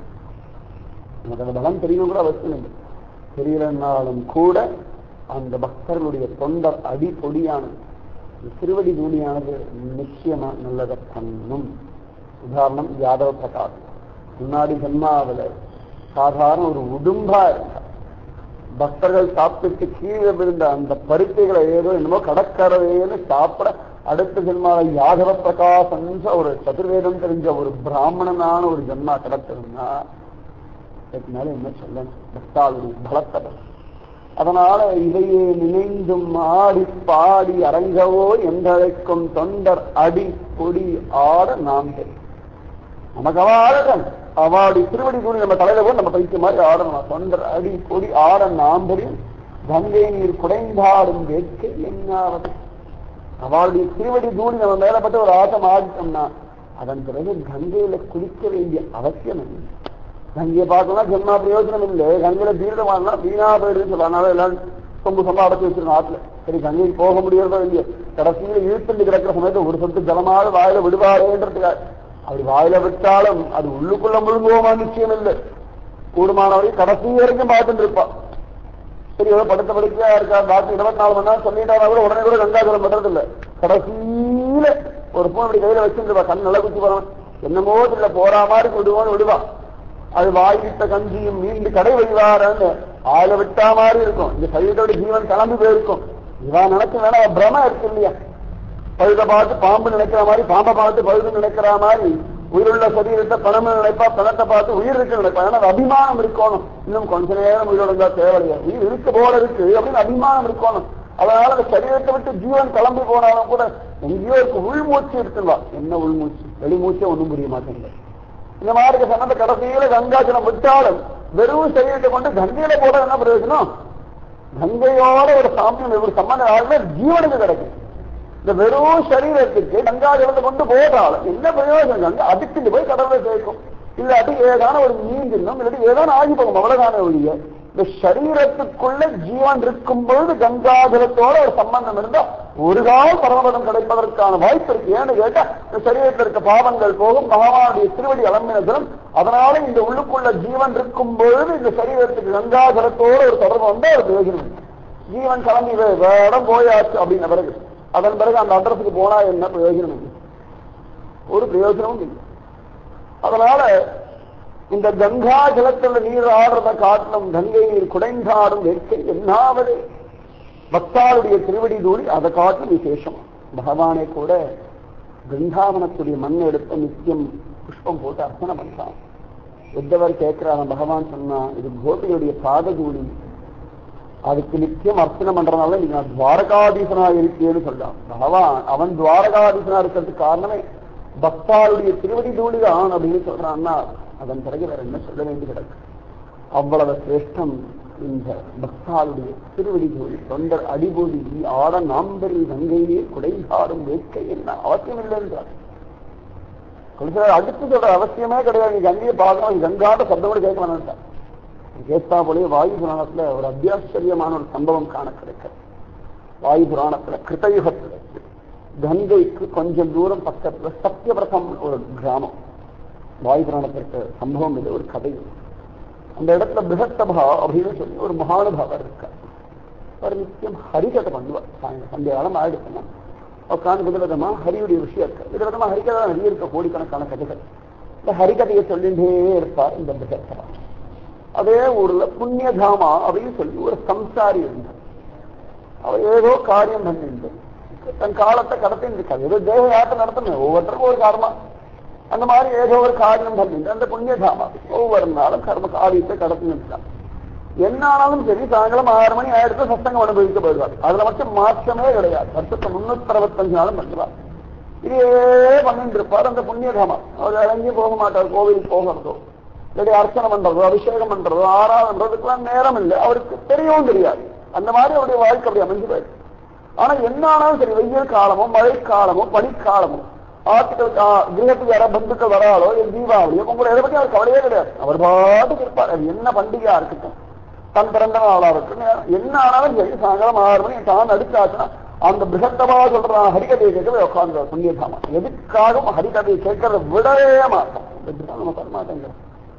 நமக்கு அந்த பலம் தெரியணும் கூட அவசியம் இல்லை தெரியலனாலும் கூட அந்த பக்தர்களுடைய தொண்டர் அடி பொடியானது இந்த திருவடி தூணியானது நிச்சயமா நல்லதை பண்ணும் உதாரணம் யாதவ பிரகாஷ் முன்னாடி ஜென்மாவில் சாதாரண ஒரு உடும்பா இருந்தார் பக்தர்கள் சாப்பிட்டு கீழே விழுந்த அந்த பருக்கைகளை ஏதோ என்னமோ கடற்கரையில சாப்பிட அடுத்த ஜென்மாவில் யாதவ பிரகாசன்ற ஒரு சதுர்வேதம் தெரிஞ்ச ஒரு பிராமணனான ஒரு ஜென்மா கிடத்திருந்தா இதுக்கு மேல என்ன சொல்லணும் பக்தாளுடைய பலத்தை அதனால இதையே நினைந்தும் ஆடி பாடி அரங்கவோ என்றழைக்கும் தொண்டர் அடி பொடி ஆட நாம் தெரியும் நமக்கு அவாழகன் அவாடி திருவடி கூடி நம்ம தலையில போய் நம்ம பைக்கு மாதிரி ஆடணும் தொண்டர் அடி பொடி ஆட நாம் தெரியும் கங்கை நீர் குடைந்தாடும் வேட்கை என்னாவது அவளுடைய திருவடி தூணி நம்ம மேலப்பட்ட ஒரு ஆட்டம் ஆடிட்டோம்னா அதன் பிறகு கங்கையில குளிக்க வேண்டிய அவசியம் இல்லை கங்கையை பார்க்கலாம் ஜென்மா பிரயோஜனம் இல்லை கங்கையில தீர்த்தமானா வீணா போயிடுன்னு சொல்ல அதனால எல்லாரும் சொம்பு சொம்பா அடைச்சி வச்சிருக்கோம் ஆற்றுல சரி கங்கைக்கு போக முடியறதோ இல்லையோ கடைசியில் இழுத்துண்டு கிடக்கிற சமயத்தை ஒரு சொத்து ஜலமாக வாயில விடுவாரேன்றதுக்காக அப்படி வாயில விட்டாலும் அது உள்ளுக்குள்ள முழுங்குவோமா நிச்சயம் இல்லை கூடுமானவரை கடைசி வரைக்கும் பார்த்துட்டு இருப்பா சரி ஏதோ படுத்த படுக்கையா இருக்கா டாக்டர் இருபத்தி நாலு மணி நேரம் சொல்லிட்டாரா கூட உடனே கூட கங்காஜலம் பண்றது இல்ல கடைசியில ஒரு பூ அப்படி கையில வச்சிருப்பா கண் நல்லா குத்தி போறான் என்னமோ இல்ல போறா மாதிரி விடுவோன்னு விடுவா அது வாய்விட்ட கஞ்சியும் மீண்டு கடை வைவாரன்னு ஆள விட்டா மாதிரி இருக்கும் இந்த சரீரத்தோட ஜீவன் கிளம்பி போயிருக்கும் இவா நினைச்ச வேணா பிரம இருக்கு இல்லையா பழுத பார்த்து பாம்பு நினைக்கிற மாதிரி பாம்பை பார்த்து பழுது நினைக்கிற மாதிரி உயிருள்ள சரீரத்தை பணம் நினைப்பா பணத்தை பார்த்து உயிர் இருக்கு நினைப்பா ஏன்னா அது அபிமானம் இருக்கணும் இன்னும் கொஞ்ச நேரம் உயிரோட இருந்தா தேவையில்லையா உயிர் இருக்கு போல இருக்கு அப்படின்னு அபிமானம் இருக்கணும் அதனால அந்த சரீரத்தை விட்டு ஜீவன் கிளம்பி போனாலும் கூட எங்கேயோ இருக்கு உள்மூச்சு இருக்குங்களா என்ன உள்மூச்சு வெளிமூச்சே ஒண்ணும் புரிய மாட்டேங்குது இந்த மாதிரி சம்பந்த கடைசியில கங்காஜலம் விட்டாலும் வெறும் சரீரத்தை கொண்டு கங்கையில போட என்ன பிரயோஜனம் கங்கையோட ஒரு சாமியம் ஒரு சம்பந்தம் ஆகுது ஜீவனுக்கு கிடைக்கும் இந்த வெறும் சரீரத்துக்கு கங்காஜலத்தை கொண்டு போட்டாலும் என்ன பிரயோஜனம் கங்கை அதுக்கு போய் கடவுளை சேர்க்கும் இல்லாட்டி ஏதான ஒரு மீன் தின்னும் இல்லாட்டி ஏதான ஆகி போகும் அவ்வளவுதான ஒழிய இந்த சரீரத்துக்குள்ள ஜீவன் இருக்கும் பொழுது கங்காஜலத்தோட ஒரு சம்பந்தம் இருந்தா ஒரு கால் பரமபதம் கிடைப்பதற்கான வாய்ப்பு இருக்கு ஏன்னு கேட்டா இந்த சரீரத்தில் இருக்க பாவங்கள் போகும் பகவானுடைய திருவடி அலம்பினதும் அதனால இந்த உள்ளுக்குள்ள ஜீவன் இருக்கும் பொழுது இந்த சரீரத்துக்கு கங்காஜலத்தோட ஒரு தொடர்பு வந்தா ஒரு பிரயோஜனம் இருக்கு. ஜீவன் கிளம்பி வே- வேற இடம் போயாச்சு அப்படின்ன பிறகு அதன் பிறகு அந்த அட்ரஸுக்கு போனா என்ன பிரயோஜனம் இல்லை ஒரு பிரயோஜனமும் இல்லை அதனால இந்த கங்கா ஜலத்துல நீர் ஆடுறத காட்டிலும் கங்கை நீர் குடைந்தாடும் வேட்கை என்னாவது பக்தாளுடைய திருவடி தூளி அதை காட்டிலும் விசேஷம் பகவானே கூட பிருந்தாவனத்துடைய மண் எடுத்து நித்தியம் புஷ்பம் போட்டு அர்ச்சனை பண்றான் உத்தவர் கேட்கிறாங்க பகவான் சொன்னா இது கோபியுடைய பாத தூளி அதுக்கு நித்தியம் அர்ச்சனை பண்றதுனால நீங்க நான் துவாரகாதீசனா இருக்கேன்னு சொல்றான் பகவான் அவன் துவாரகாதீசனா இருக்கிறதுக்கு காரணமே பக்தாளுடைய திருவடி தூளிதான் அப்படின்னு சொல்றான்னா அதன் பிறகு வேற என்ன சொல்ல வேண்டி கிடக்கு அவ்வளவு சிரேஷ்டம் இந்த பக்தாளுடைய திருவடி தூளி தொண்டர் அடிபொடி ஆட நாம்பரி கங்கையே குடைந்தாடும் வேட்கை என்ன அவசியம் இல்லை என்றார் கொஞ்சம் அடுத்து சொல்ற அவசியமே கிடையாது நீ கங்கையை பார்க்கணும் கங்காட்ட சப்தம் கூட கேட்க வேணாம் கேட்டா போலே வாயு புராணத்துல ஒரு அத்தியாச்சரியமான ஒரு சம்பவம் காண கிடைக்கிறது வாயு புராணத்துல கிருத்தயுகத்துல கங்கைக்கு கொஞ்சம் தூரம் பக்கத்துல சத்தியபிரதம் ஒரு கிராமம் வாயு புராணத்திற்கு சம்பவம் இது ஒரு கதை இது. அந்த இடத்துல பிருகத்தபா அப்படின்னு சொல்லி ஒரு மகானுபாவர் இருக்கார் அவர் நித்தியம் ஹரிகதை பண்ணுவார் சாயங்காலம் சந்திய காலம் ஆயிடுச்சுன்னா உட்காந்து விதவிதமா ஹரியுடைய விஷயம் இருக்கு விதவிதமா ஹரிகதை நிறைய இருக்க கோடிக்கணக்கான கதைகள் இந்த ஹரிகதையை சொல்லிட்டே இருப்பார் இந்த பிருகத்தபா அதே ஊர்ல புண்ணியதாமா அப்படின்னு சொல்லி ஒரு சம்சாரி இருந்தார் அவர் ஏதோ காரியம் பண்ணிட்டு தன் காலத்தை கடத்தின்னு இருக்காது ஏதோ தேவ யாத்திரை நடத்தணும் ஒவ்வொருத்தருக்கும் ஒரு காரணமா அந்த மாதிரி ஏதோ ஒரு காரியம் பண்ணிட்டு அந்த புண்ணியதாமா ஒவ்வொரு நாளும் கர்ம காரியத்தை கடத்தின்னு இருக்கான் என்ன ஆனாலும் சரி சாயங்காலம் ஆறு மணி ஆயிரத்து சத்தங்கம் அனுபவிக்க போயிடுவார் அதுல மட்டும் மாற்றமே கிடையாது வருஷத்தை முன்னூத்தி அறுபத்தஞ்சு நாளும் பண்ணுவார் இதே பண்ணிட்டு இருப்பார் அந்த புண்ணியதாமா அவர் இறங்கி போக மாட்டார் கோவிலுக்கு போகிறதோ இல்லாட்டி அர்ச்சனை பண்றதோ அபிஷேகம் பண்றதோ ஆராதன்றதுக்கெல்லாம் நேரம் இல்லை அவருக்கு தெரியவும் தெரியாது அந்த மாதிரி அவருடைய வாழ்க்கை அப்படி அமைஞ்சு போயிடுது ஆனா என்ன ஆனாலும் சரி வெயில் காலமோ மழை காலமோ பனிக்காலமோ ஆத்துக்கள் கிரகத்துக்கு யாராவது பந்துக்கள் வராளோ இல்லை தீபாவளியோ உங்களை எதை பத்தி அவர் கவலையே கிடையாது அவர் பாட்டுக்கு இருப்பார் அது என்ன பண்டிகையா இருக்கட்டும் தன் பிறந்த நாளா இருக்கட்டும் என்ன ஆனாலும் சரி சாயங்காலம் ஆறு மணி தான் அடிச்சாச்சுன்னா அந்த பிருகத்தமா சொல்றான் ஹரிகதையை கேட்கவே உட்காந்து புண்ணியதாமா எதுக்காகவும் ஹரிகதையை கேட்கறத விடவே மாட்டோம் இப்படிதான் நம்ம பண்ண மாட்டேங்கிறோம்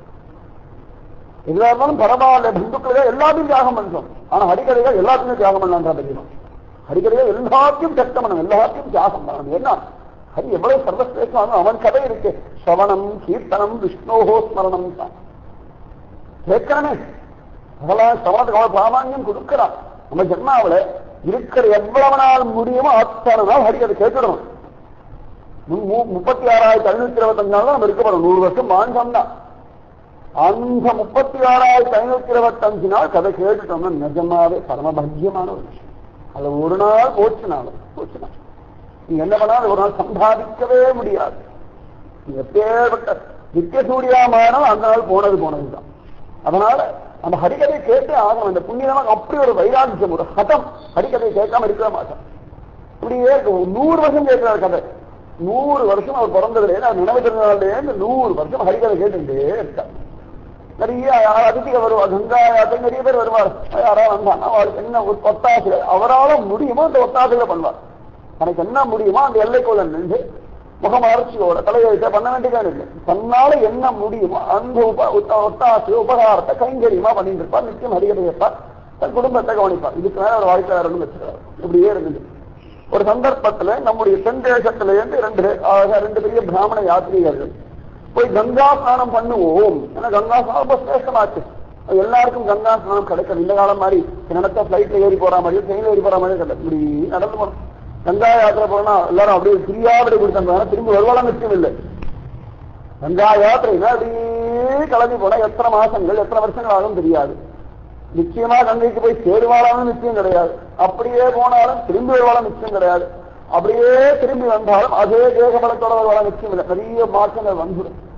எதுவா இருந்தாலும் பரவாயில்ல பந்துக்களே எல்லாத்தையும் தியாகம் பண்றோம் ஆனா ஹரிகதைகள் எல்லாத்தையும் தியாகம் பண்ணலாம் தெரியும் ஹரிகதைகள் எல்லாத்தையும் சட்டம் பண்ணணும் எல்லாத்தையும் தியாகம் பண்ணணும் என்ன ஹரி எவ்வளவு சர்வசிரேஷ்டம் அவன் கதை இருக்கு சவணம் கீர்த்தனம் விஷ்ணோஹோ ஸ்மரணம் தான் கேட்கிறனே அதெல்லாம் சவணத்துக்கு அவ்வளவு பிராமான்யம் கொடுக்கிறான் நம்ம ஜென்மாவில இருக்கிற எவ்வளவு நாள் முடியுமோ அத்தனை நாள் ஹரிகதை கேட்டுடணும் மு- மு- முப்பத்தி ஆறாயிரத்தி ஐநூத்தி இருபத்தஞ்சு நாள் தான் நம்ம இருக்க போறோம் நூறு வருஷம் மாஞ்சம் தான் அந்த முப்பத்தி ஆறாயிரத்தி ஐநூத்தி இருபத்தஞ்சு நாள் கதை கேட்டுட்டோம்னா நிஜமாவே பரமபத்தியமான ஒரு விஷயம் அது ஒரு நாள் போச்சுனாலும் போச்சுனா நீ என்ன பண்ணாலும் ஒரு நாள் சம்பாதிக்கவே முடியாது நீ எப்பேற்பட்ட நித்திய சூரியா மாறினாலும் அந்த நாள் போனது போனதுதான் அதனால அந்த ஹரிகதை கேட்டு ஆகணும் அந்த புண்ணியமாக அப்படி ஒரு வைராக்கியம் ஒரு ஹதம் ஹரிகதை கேட்காம இருக்கவே மாட்டோம் இப்படியே இருக்கு. ஒரு நூறு வருஷம் கேட்கிறார் கதை நூறு வருஷம் அவர் பிறந்ததுல அவர் நினைவு திருநாள்லேருந்து நூறு வருஷம் ஹரிகதை கேட்டுட்டே இருக்கார் நிறைய அதிதிகள் வருவார் கங்கா யாத்திரை நிறைய பேர் வருவார் யாராவது வந்தாங்க அவளுக்கு என்ன ஒரு ஒத்தாசை அவரால முடியுமோ அந்த ஒத்தாசைகளை பண்ணுவார் தனக்கு என்ன முடியுமோ அந்த எல்லைக்குள்ள நின்று முகமலர்ச்சியோட தலையெழுத்த பண்ண வேண்டியதான் இல்லை தன்னால என்ன முடியுமோ அந்த உப உத்த- ஒத்தாசை உபகாரத்தை கைங்கரியமா பண்ணிட்டு இருப்பார் நிச்சயம் ஹரிகதை வைப்பார் தன் குடும்பத்தை கவனிப்பார் இதுக்கு மேல ஒரு வாழ்க்கை வேற ஒண்ணும் வச்சிருக்காரு இப்படியே இருந்தது ஒரு சந்தர்ப்பத்துல நம்முடைய தென் தேசத்துல இருந்து ரெண்டு ஆக ரெண்டு பெரிய பிராமண யாத்திரிகர்கள் போய் கங்கா ஸ்நானம் பண்ணுவோம் ஏன்னா கங்கா ஸ்நானம் ரொம்ப சிரேஷ்டமாச்சு அது எல்லாருக்கும் கங்கா ஸ்நானம் கிடைக்கும் இந்த காலம் மாதிரி நினைச்சா பிளைட்ல ஏறி போற மாதிரி ட்ரெயின்ல ஏறி போற மாதிரி கிடையாது இப்படி நடந்து போறோம் கங்கா யாத்திரை போறோம்னா எல்லாரும் அப்படியே பிரியாவிட கொடுத்தாங்க திரும்பி வருவாளம் நிச்சயம் இல்லை கங்கா யாத்திரைனா அப்படியே கிளம்பி போனா எத்தனை மாசங்கள் எத்தனை வருஷங்கள் ஆகும் தெரியாது நிச்சயமா கங்கைக்கு போய் சேருவாளாலும் நிச்சயம் கிடையாது அப்படியே போனாலும் திரும்பி வருவாளும் நிச்சயம் கிடையாது அப்படியே திரும்பி வந்தாலும் அதே தேக பலத்தோட வருவாளா நிச்சயம் இல்லை பெரிய மாற்றங்கள் வந்துடும்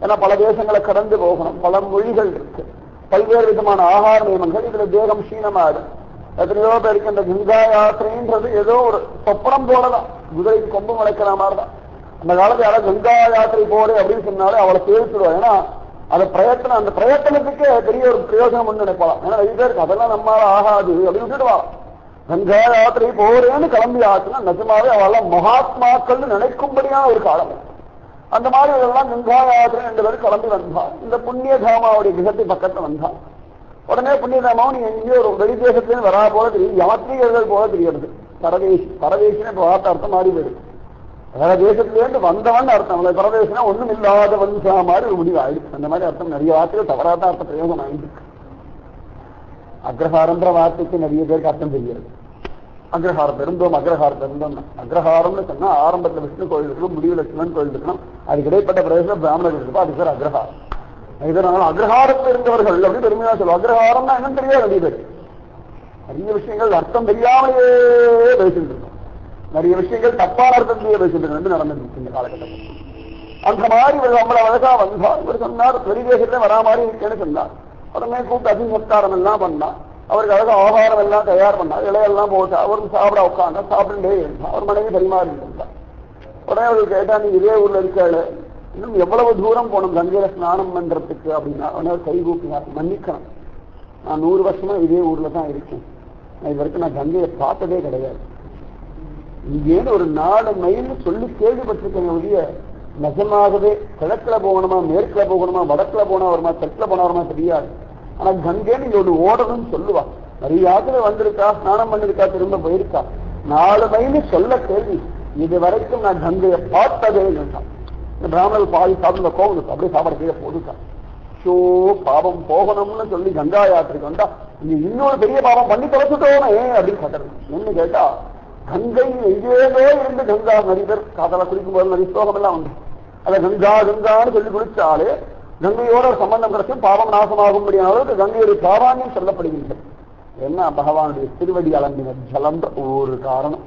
ஏன்னா பல தேசங்களை கடந்து போகணும் பல மொழிகள் இருக்கு பல்வேறு விதமான ஆகார நியமங்கள் இதுல தேகம் சீனமாடும் எத்தனையோ பேருக்கு இந்த கங்கா யாத்திரைன்றது ஏதோ ஒரு சொப்பனம் போலதான் குதிரைக்கு கொம்பு முளைக்கிற மாதிரிதான் அந்த காலத்துல யாராவது கங்கா யாத்திரை போறே அப்படின்னு சொன்னாலே அவளை பேசிடுவா ஏன்னா அந்த பிரயத்தனம் அந்த பிரயத்தனத்துக்கே பெரிய ஒரு பிரயோஜனம் ஒன்று நினைப்பாளாம் ஏன்னா நிறைய பேருக்கு அதெல்லாம் நம்மளால ஆகாது அப்படின்னு விட்டுடுவா கங்கா யாத்திரை போறேன்னு கிளம்பி ஆச்சுன்னா நிஜமாவே அவெல்லாம் மகாத்மாக்கள்னு நினைக்கும்படியான ஒரு காலம் அது. அந்த மாதிரி இதெல்லாம் கங்கா யாத்திரை ரெண்டு பேரும் கிளம்பி வந்தா இந்த புண்ணிய தாமாவுடைய கிரகத்தை பக்கத்துல வந்தா உடனே புண்ணிய தாமாவும் நீ எங்கேயோ ஒரு வெளி தேசத்துலேருந்து வரா போல தெரியும் யாத்திரிகர்கள் போல தெரியுது பரதேசி பரதேசின்னு இப்போ வார்த்தை அர்த்தம் மாறி போயிடுது வேற தேசத்திலேருந்து வந்தவன் அர்த்தம் இல்லை பரதேசனா ஒண்ணும் இல்லாதவன் மாதிரி ஒரு முடிவு ஆயிடுச்சு அந்த மாதிரி அர்த்தம் நிறைய வார்த்தைகள் தவறாத அர்த்த பிரயோகம் ஆயிடுச்சு அக்ரஹாரம்ன்ற வார்த்தைக்கு நிறைய பேருக்கு அர்த்தம் தெரியாது அக்ரஹாரம் இருந்தோம் அக்ரஹாரம் இருந்தோம் அக்ரஹாரம்னு சொன்னா ஆரம்பத்துல விஷ்ணு கோயில் இருக்கணும் முடிவுல சிவன் கோயில் இருக்கணும் அதுக்கு இடைப்பட்ட பிரதேசம் பிராமணர்கள் இருக்கும் அது பேர் அக்ரஹாரம் இதனால அக்ரஹாரத்தில் இருந்தவர்கள் அப்படி பெருமையா சொல்லுவோம் அக்ரஹாரம்னா என்னன்னு தெரியாது நிறைய பேர் நிறைய விஷயங்கள் அர்த்தம் தெரியாமலேயே பேசிட்டு இருக்கோம் நிறைய விஷயங்கள் தப்பான அர்த்தத்திலேயே பேசிட்டு இருக்கு நடந்துட்டு இருக்கு இந்த காலகட்டத்தில் அந்த மாதிரி இவர் நம்மள அழகா வந்தார் இவர் சொன்னார் வெளிதேசத்துல வரா மாதிரி இருக்கேன்னு சொன்னார் உடனே கூப்பிட்டு அபிசப்காரம் எல்லாம் பண்ணா அவருக்கு அழகா ஆகாரம் எல்லாம் தயார் பண்ணா இலையெல்லாம் போட்டு அவரும் சாப்பிட உட்காந்தா சாப்பிட்டுட்டே இருந்தா அவர் மனைவி பரிமாறிட்டு இருந்தா உடனே அவருக்கு கேட்டா நீங்க இதே ஊர்ல இருக்காளு இன்னும் எவ்வளவு தூரம் போகணும் கங்கையில ஸ்நானம் பண்றதுக்கு அப்படின்னா உடனே அவர் கை கூப்பினார் மன்னிக்கணும் நான் நூறு வருஷமா இதே ஊர்ல தான் இருக்கேன் நான் இது வரைக்கும் நான் கங்கையை பார்த்ததே கிடையாது இங்கேன்னு ஒரு நாலு மைல் சொல்லி கேள்விப்பட்டிருக்கேன் ஒழிய நிஜமாகவே கிழக்குல போகணுமா மேற்குல போகணுமா வடக்குல போனா வருமா தெற்குல போனா வருமா தெரியாது ஆனா கங்கைன்னு இங்க ஒண்ணு ஓடணும்னு சொல்லுவா நிறைய ஆத்துல வந்திருக்கா ஸ்நானம் பண்ணிருக்கா திரும்ப போயிருக்கா நாலு மைல் சொல்ல கேள்வி இது வரைக்கும் நான் கங்கையை பார்த்ததே இல்லைட்டான் இந்த பிராமணர்கள் பாதி சாப்பிட கோவம் அப்படியே சாப்பாடு கீழே போதுக்கா ஷோ பாவம் போகணும்னு சொல்லி கங்கா யாத்திரைக்கு வந்தா இங்க இன்னொரு பெரிய பாவம் பண்ணி தொலைச்சுட்டோமே அப்படின்னு கத்துறது என்ன கேட்டா கங்கை எங்கேயோ இருந்து கங்கா நிறைய பேர் காதல குளிக்கும் போது நிறைய ஸ்லோகம் எல்லாம் உண்டு அதை கங்கா கங்கான்னு சொல்லி குளிச்சாலே கங்கையோட ஒரு சம்பந்தம் கிடைச்சும் பாவம் நாசமாகும்படியான அளவுக்கு கங்கையுடைய பிராதானியம் சொல்லப்படுகின்றது என்ன பகவானுடைய திருவடி அலம்பின ஜலம்ன்ற ஒரு காரணம்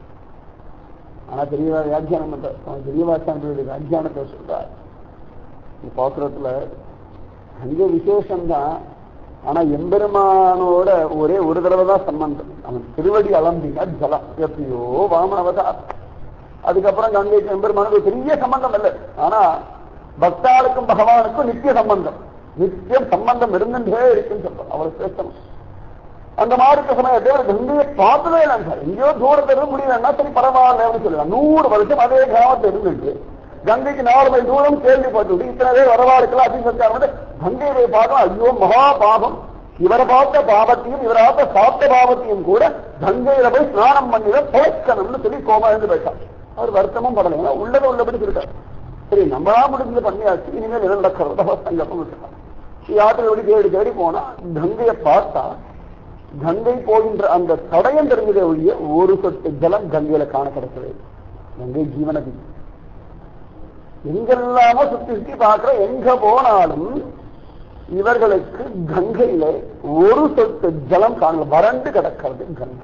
ஆனா பெரியவா வியாக்கியானம் பண்ற அவன் பெரியவாச்சானுடைய வியாக்கியானத்தை சொல்றார் இந்த பாசுரத்துல அங்க விசேஷம்தான் ஆனா எம்பெருமானோட ஒரே ஒரு தடவை தான் சம்பந்தம் அவன் திருவடி அலம்பினா ஜலம் எப்பயோ வாமனவதா அதுக்கப்புறம் கங்கைக்கு எம்பெருமானுக்கு ஒரு பெரிய சம்பந்தம் இல்லை ஆனா பக்தாளுக்கும் பகவானுக்கும் நித்திய சம்பந்தம் நித்தியம் சம்பந்தம் இருந்துட்டே இருக்குன்னு சொல்றோம் அவர் சிரேஷ்டம் அந்த மாதிரி இருக்க சமயத்தை ஒரு கங்கையை பார்த்ததே இல்லை சார் எங்கேயோ தூரத்துல இருந்து முடியலன்னா சரி பரவாயில்ல அப்படின்னு சொல்லலாம் நூறு வருஷம் அதே கிராமத்தில் இருந்துட்டு கங்கைக்கு நாலு மைல் தூரம் கேள்விப்பட்டு இத்தனை பேர் வரவாளுக்கெல்லாம் அதிசயம் வந்து கங்கையை போய் பார்க்கலாம் ஐயோ மகா பாபம் இவரை பார்த்த பாவத்தையும் இவரை பார்த்த சாப்பிட்ட பாவத்தையும் கூட கங்கையில போய் ஸ்நானம் பண்ணிட போய்க்கணும்னு சொல்லி கோமா இருந்து போயிட்டான் அவர் வருத்தமும் படலை ஏன்னா உள்ளதை உள்ளபடி இருக்கார் சரி நம்மளா முடிஞ்சது பண்ணியாச்சு இனிமேல் என்ன நடக்கிறது சங்கப்பம் விட்டுட்டான் யாத்திரை வழி தேடி தேடி போனா கங்கையை பார்த்தா கங்கை போகின்ற அந்த தடயம் தெரிஞ்சதே ஒழிய ஒரு சொட்டு ஜலம் கங்கையில காண கிடைக்கவே கங்கை ஜீவனதி எங்கெல்லாமோ சுத்தி சுத்தி பார்க்கிற எங்க போனாலும் இவர்களுக்கு கங்கையில ஒரு சொட்டு ஜலம் காணல வறண்டு கிடக்கிறது கங்கை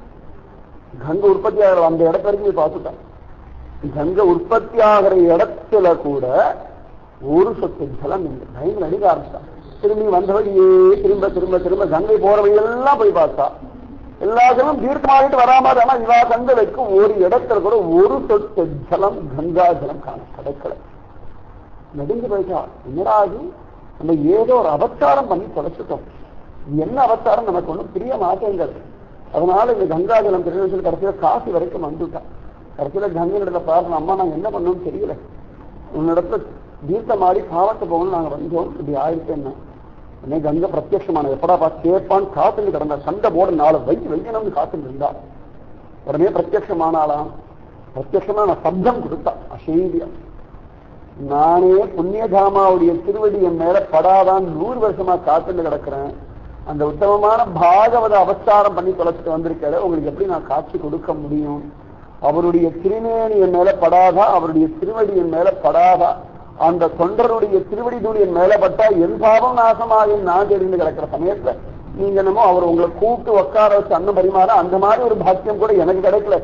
கங்கை உற்பத்தி ஆகிற அந்த இடத்த வரைக்கும் போய் பார்த்துட்டான் கங்கை உற்பத்தி ஆகிற இடத்துல கூட ஒரு சொட்டு ஜலம் இல்லை பயங்கர அடிக்க ஆரம்பிச்சான் திரும்பி வந்த வழியே திரும்ப திரும்ப திரும்ப கங்கை போற வழியெல்லாம் போய் பார்த்தா எல்லா ஜலம் தீர்த்தமாகிட்டு வராம ஆனா இவா கண்களுக்கு ஒரு இடத்துல கூட ஒரு சொட்டு ஜலம் கங்கா ஜலம் காண கிடைக்கல நெடுஞ்சு போயிட்டா என்னடா அது நம்ம ஏதோ ஒரு அவதாரம் பண்ணி தொலைச்சிட்டோம் இது என்ன அவதாரம் நமக்கு ஒன்றும் பிரிய மாட்டேங்கிறது அதனால இந்த கங்கா ஜலம் திருநெல்வேலி கடைசியில காசி வரைக்கும் வந்துட்டான் கடைசியில கங்கை இடத்துல பிரார்த்தனை அம்மா நாங்க என்ன பண்ணணும்னு தெரியல உன்னிடத்துல தீர்த்தமாடி பாவத்தை போகணும் நாங்க வந்தோம் இப்படி ஆயிருக்கு என்ன உடனே கங்கை பிரத்யட்சமான எப்படாப்பா கேட்பான்னு காத்துட்டு கிடந்தா சண்டை போட நாலு வை வைக்கணும்னு காத்துட்டு இருந்தா உடனே பிரத்யட்சமானாலாம் பிரத்யட்சமான சப்தம் கொடுத்தா அசேந்தியா நானே புண்ணியதாமாவுடைய திருவடி என் மேல படாதான் நூறு வருஷமா காத்துட்டு கிடக்கிறேன் அந்த உத்தமமான பாகவத அவஸ்தாரம் பண்ணி தொலைச்சிட்டு வந்திருக்காரு உங்களுக்கு எப்படி நான் காட்சி கொடுக்க முடியும் அவருடைய திருமேனி என் மேல படாதா அவருடைய திருவடி என் மேல படாதா அந்த தொண்டருடைய திருவடி தூள் என் மேல பட்டா என் பாவம் நாசமாகும் நான் தெரிந்து கிடக்கிற சமயத்துல நீங்க என்னமோ அவர் உங்களை கூப்பிட்டு உட்கார வச்சு அன்னம் பரிமாற அந்த மாதிரி ஒரு பாக்கியம் கூட எனக்கு கிடைக்கல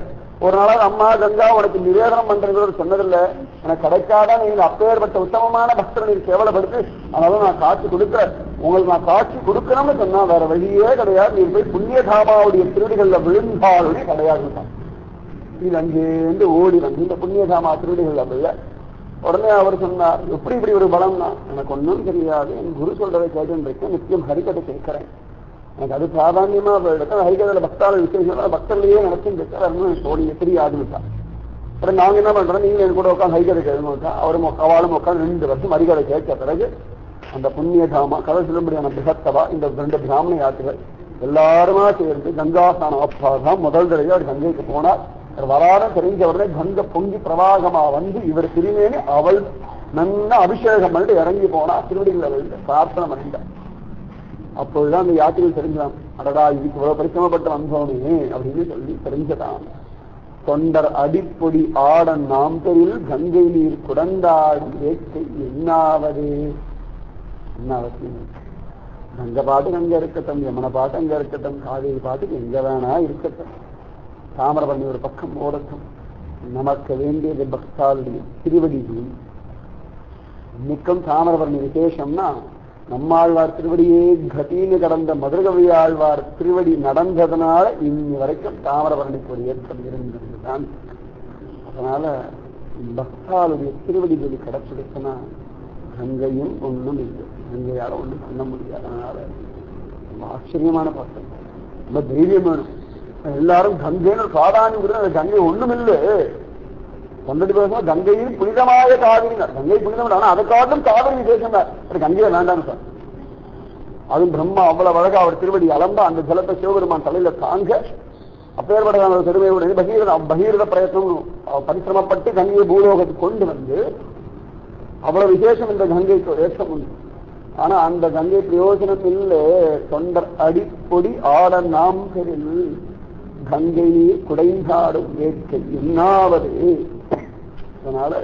ஒரு நாளாவது அம்மா கங்கா உனக்கு நிவேதனம் பண்றது சொன்னதில்ல எனக்கு கிடைக்காத நீங்க அப்பேற்பட்ட உத்தமமான பக்தரை நீங்க கேவலப்படுத்து அதனால நான் காட்சி கொடுக்கிறேன் உங்களுக்கு நான் காட்சி கொடுக்கணும்னு சொன்னா வேற வழியே கிடையாது நீ போய் புண்ணியதாமாவுடைய திருடிகள்ல விழுந்தாலுடைய கிடையாது இது அங்கேருந்து ஓடி வந்து இந்த புண்ணியதாமா திருடிகள்ல விழ உடனே அவர் சொன்னார் எப்படி இப்படி ஒரு பலம்னா எனக்கு ஒன்றும் தெரியாது என் குரு சொல்றதை கேட்டுன்னு இருக்கேன் நித்தியம் ஹரிக்கதை கேட்கிறேன் எனக்கு அது பிராதான்யமா போயிடுச்சு ஹரிகதையில பக்தால விசேஷம் பக்தர்லயே நடக்கும் எனக்கு தோணி தெரியாதுன்னு அப்புறம் நாங்க என்ன பண்றோம் நீங்க என் கூட உட்காந்து ஹரிகதை கேட்கணும் அவரும் அவளும் உட்காந்து ரெண்டு வருஷம் ஹரிகதை கேட்க பிறகு அந்த புண்ணியதாமா கதை சொல்லும்படியான பிகத்தவா இந்த ரெண்டு பிராமண யாத்திரை எல்லாருமா சேர்ந்து கங்காஸ்தானம் அப்பா தான் முதல் தடவை அவர் கங்கைக்கு போனார் வராத தெரிஞ்ச உடனே கங்க பொங்கி பிரவாகமா வந்து இவர் திருமேனி அவள் நல்ல அபிஷேகம் பண்ணிட்டு இறங்கி போனா திருவடிகளை பிரார்த்தனை பண்ணிட்டார் அப்பொழுதுதான் அந்த யாத்திரையில் தெரிஞ்சான் அடடா இதுக்கு இவ்வளவு பரிசிரமப்பட்டு வந்தோமே அப்படின்னு சொல்லி தெரிஞ்சதான் தொண்டர் அடிப்பொடி ஆடன் நாம் பெரில் கங்கை நீர் குடந்தாடி வேட்கை என்னாவது என்ன அவசியம் கங்க பாட்டு அங்க இருக்கட்டும் யமன பாட்டு அங்க இருக்கட்டும் காவேரி பாட்டுக்கு எங்க வேணா இருக்கட்டும் தாமிரபரணி ஒரு பக்கம் ஓடட்டும் நமக்கு வேண்டியது பக்தாளுடைய திருவடி இன்னைக்கும் தாமிரபரணி விசேஷம்னா நம்மாழ்வார் திருவடியே கதின்னு கடந்த மதுரகவி ஆழ்வார் திருவடி நடந்ததுனால இன்னி வரைக்கும் தாமிரபரணிக்கு ஒரு ஏற்றம் இருந்ததுதான் அதனால பக்தாளுடைய திருவடி ஜொலி கிடைச்சிடுச்சுன்னா கங்கையும் ஒண்ணும் இல்லை கங்கையால ஒண்ணும் பண்ண முடியாது அதனால ரொம்ப ஆச்சரியமான பக்கம் ரொம்ப தைரியம் வேணும் எல்லாரும் கங்கைன்னு சாதாரண அந்த கங்கை ஒண்ணும் இல்லை பன்னெண்டு பேரும் கங்கையில் புனிதമായ காவிரினார் கங்கை புனிதம் ஆனா அதை காட்டும் காவிரி விசேஷம் கங்கையை வேண்டாம் சார் அதுவும் பிரம்மா அவ்வளவு அழகா அவர் திருவடி அளந்த அந்த ஜலத்தை சிவபெருமான் தலையில தாங்க அப்பேற்பட்ட பெருமையுடன் பகீரத பகீரத பிரயத்னம் பரிசிரமப்பட்டு கங்கையை பூலோகத்துக்கு கொண்டு வந்து அவ்வளவு விசேஷம் இந்த கங்கைக்கு ஏற்றம் உண்டு ஆனா அந்த கங்கை பிரயோஜனம் இல்லை தொண்டர் அடிப்பொடி ஆட நாம் பெரில் கங்கை நீர் குடைந்தாடும் வேட்கை என்னாவது அதனால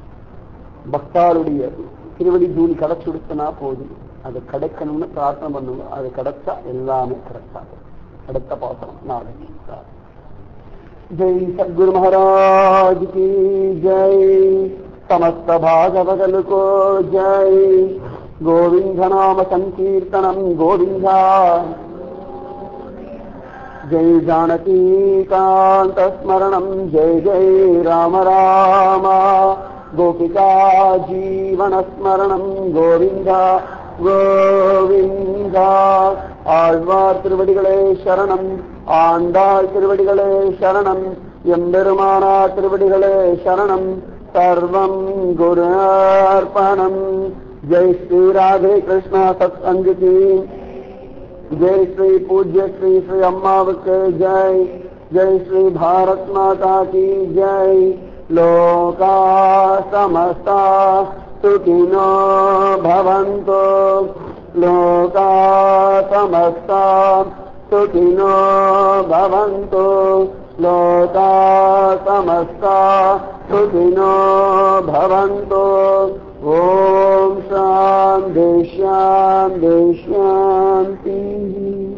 பக்தாளுடைய திருவடி ஜூலி கிடைச்சுடுத்தனா போதும் அது கிடைக்கணும்னு பிரார்த்தனை பண்ணுவோம் அது கிடைச்சா எல்லாமே கிடைச்சாது அடுத்த பாத்திரம் நாளைக்கு जय सदगुरु महाराज की जय समस्त भागवतल को जय गोविंद नाम संकीर्तनम गोविंदा जय जानकी कांत स्मरणम जय जय राम राम गोपिका जीवन स्मरणम गोविंदा கோவிந்தா ஆழ்வார் திருவடிகளே சரணம் ஆண்டாள் திருவடிகளே சரணம் எம்பெருமானா திருவடிகளே சரணம் சர்வம் குரு அர்ப்பணம் ஜெய் ஸ்ரீ ராதே கிருஷ்ணா சத்சங்கு கி ஜெய் ஸ்ரீ பூஜ்ய ஸ்ரீ ஸ்ரீ அம்மாவுக்கு ஜெய் ஜெய் ஸ்ரீ பாரத் மாதா கி ஜெய் லோகா சமஸ்தா सुखिनो भवन्तु लोका समस्ता सुखिनो भवन्तु लोका समस्ता सुखिनो भवन्तु ॐ शान्ति शान्ति शान्तिः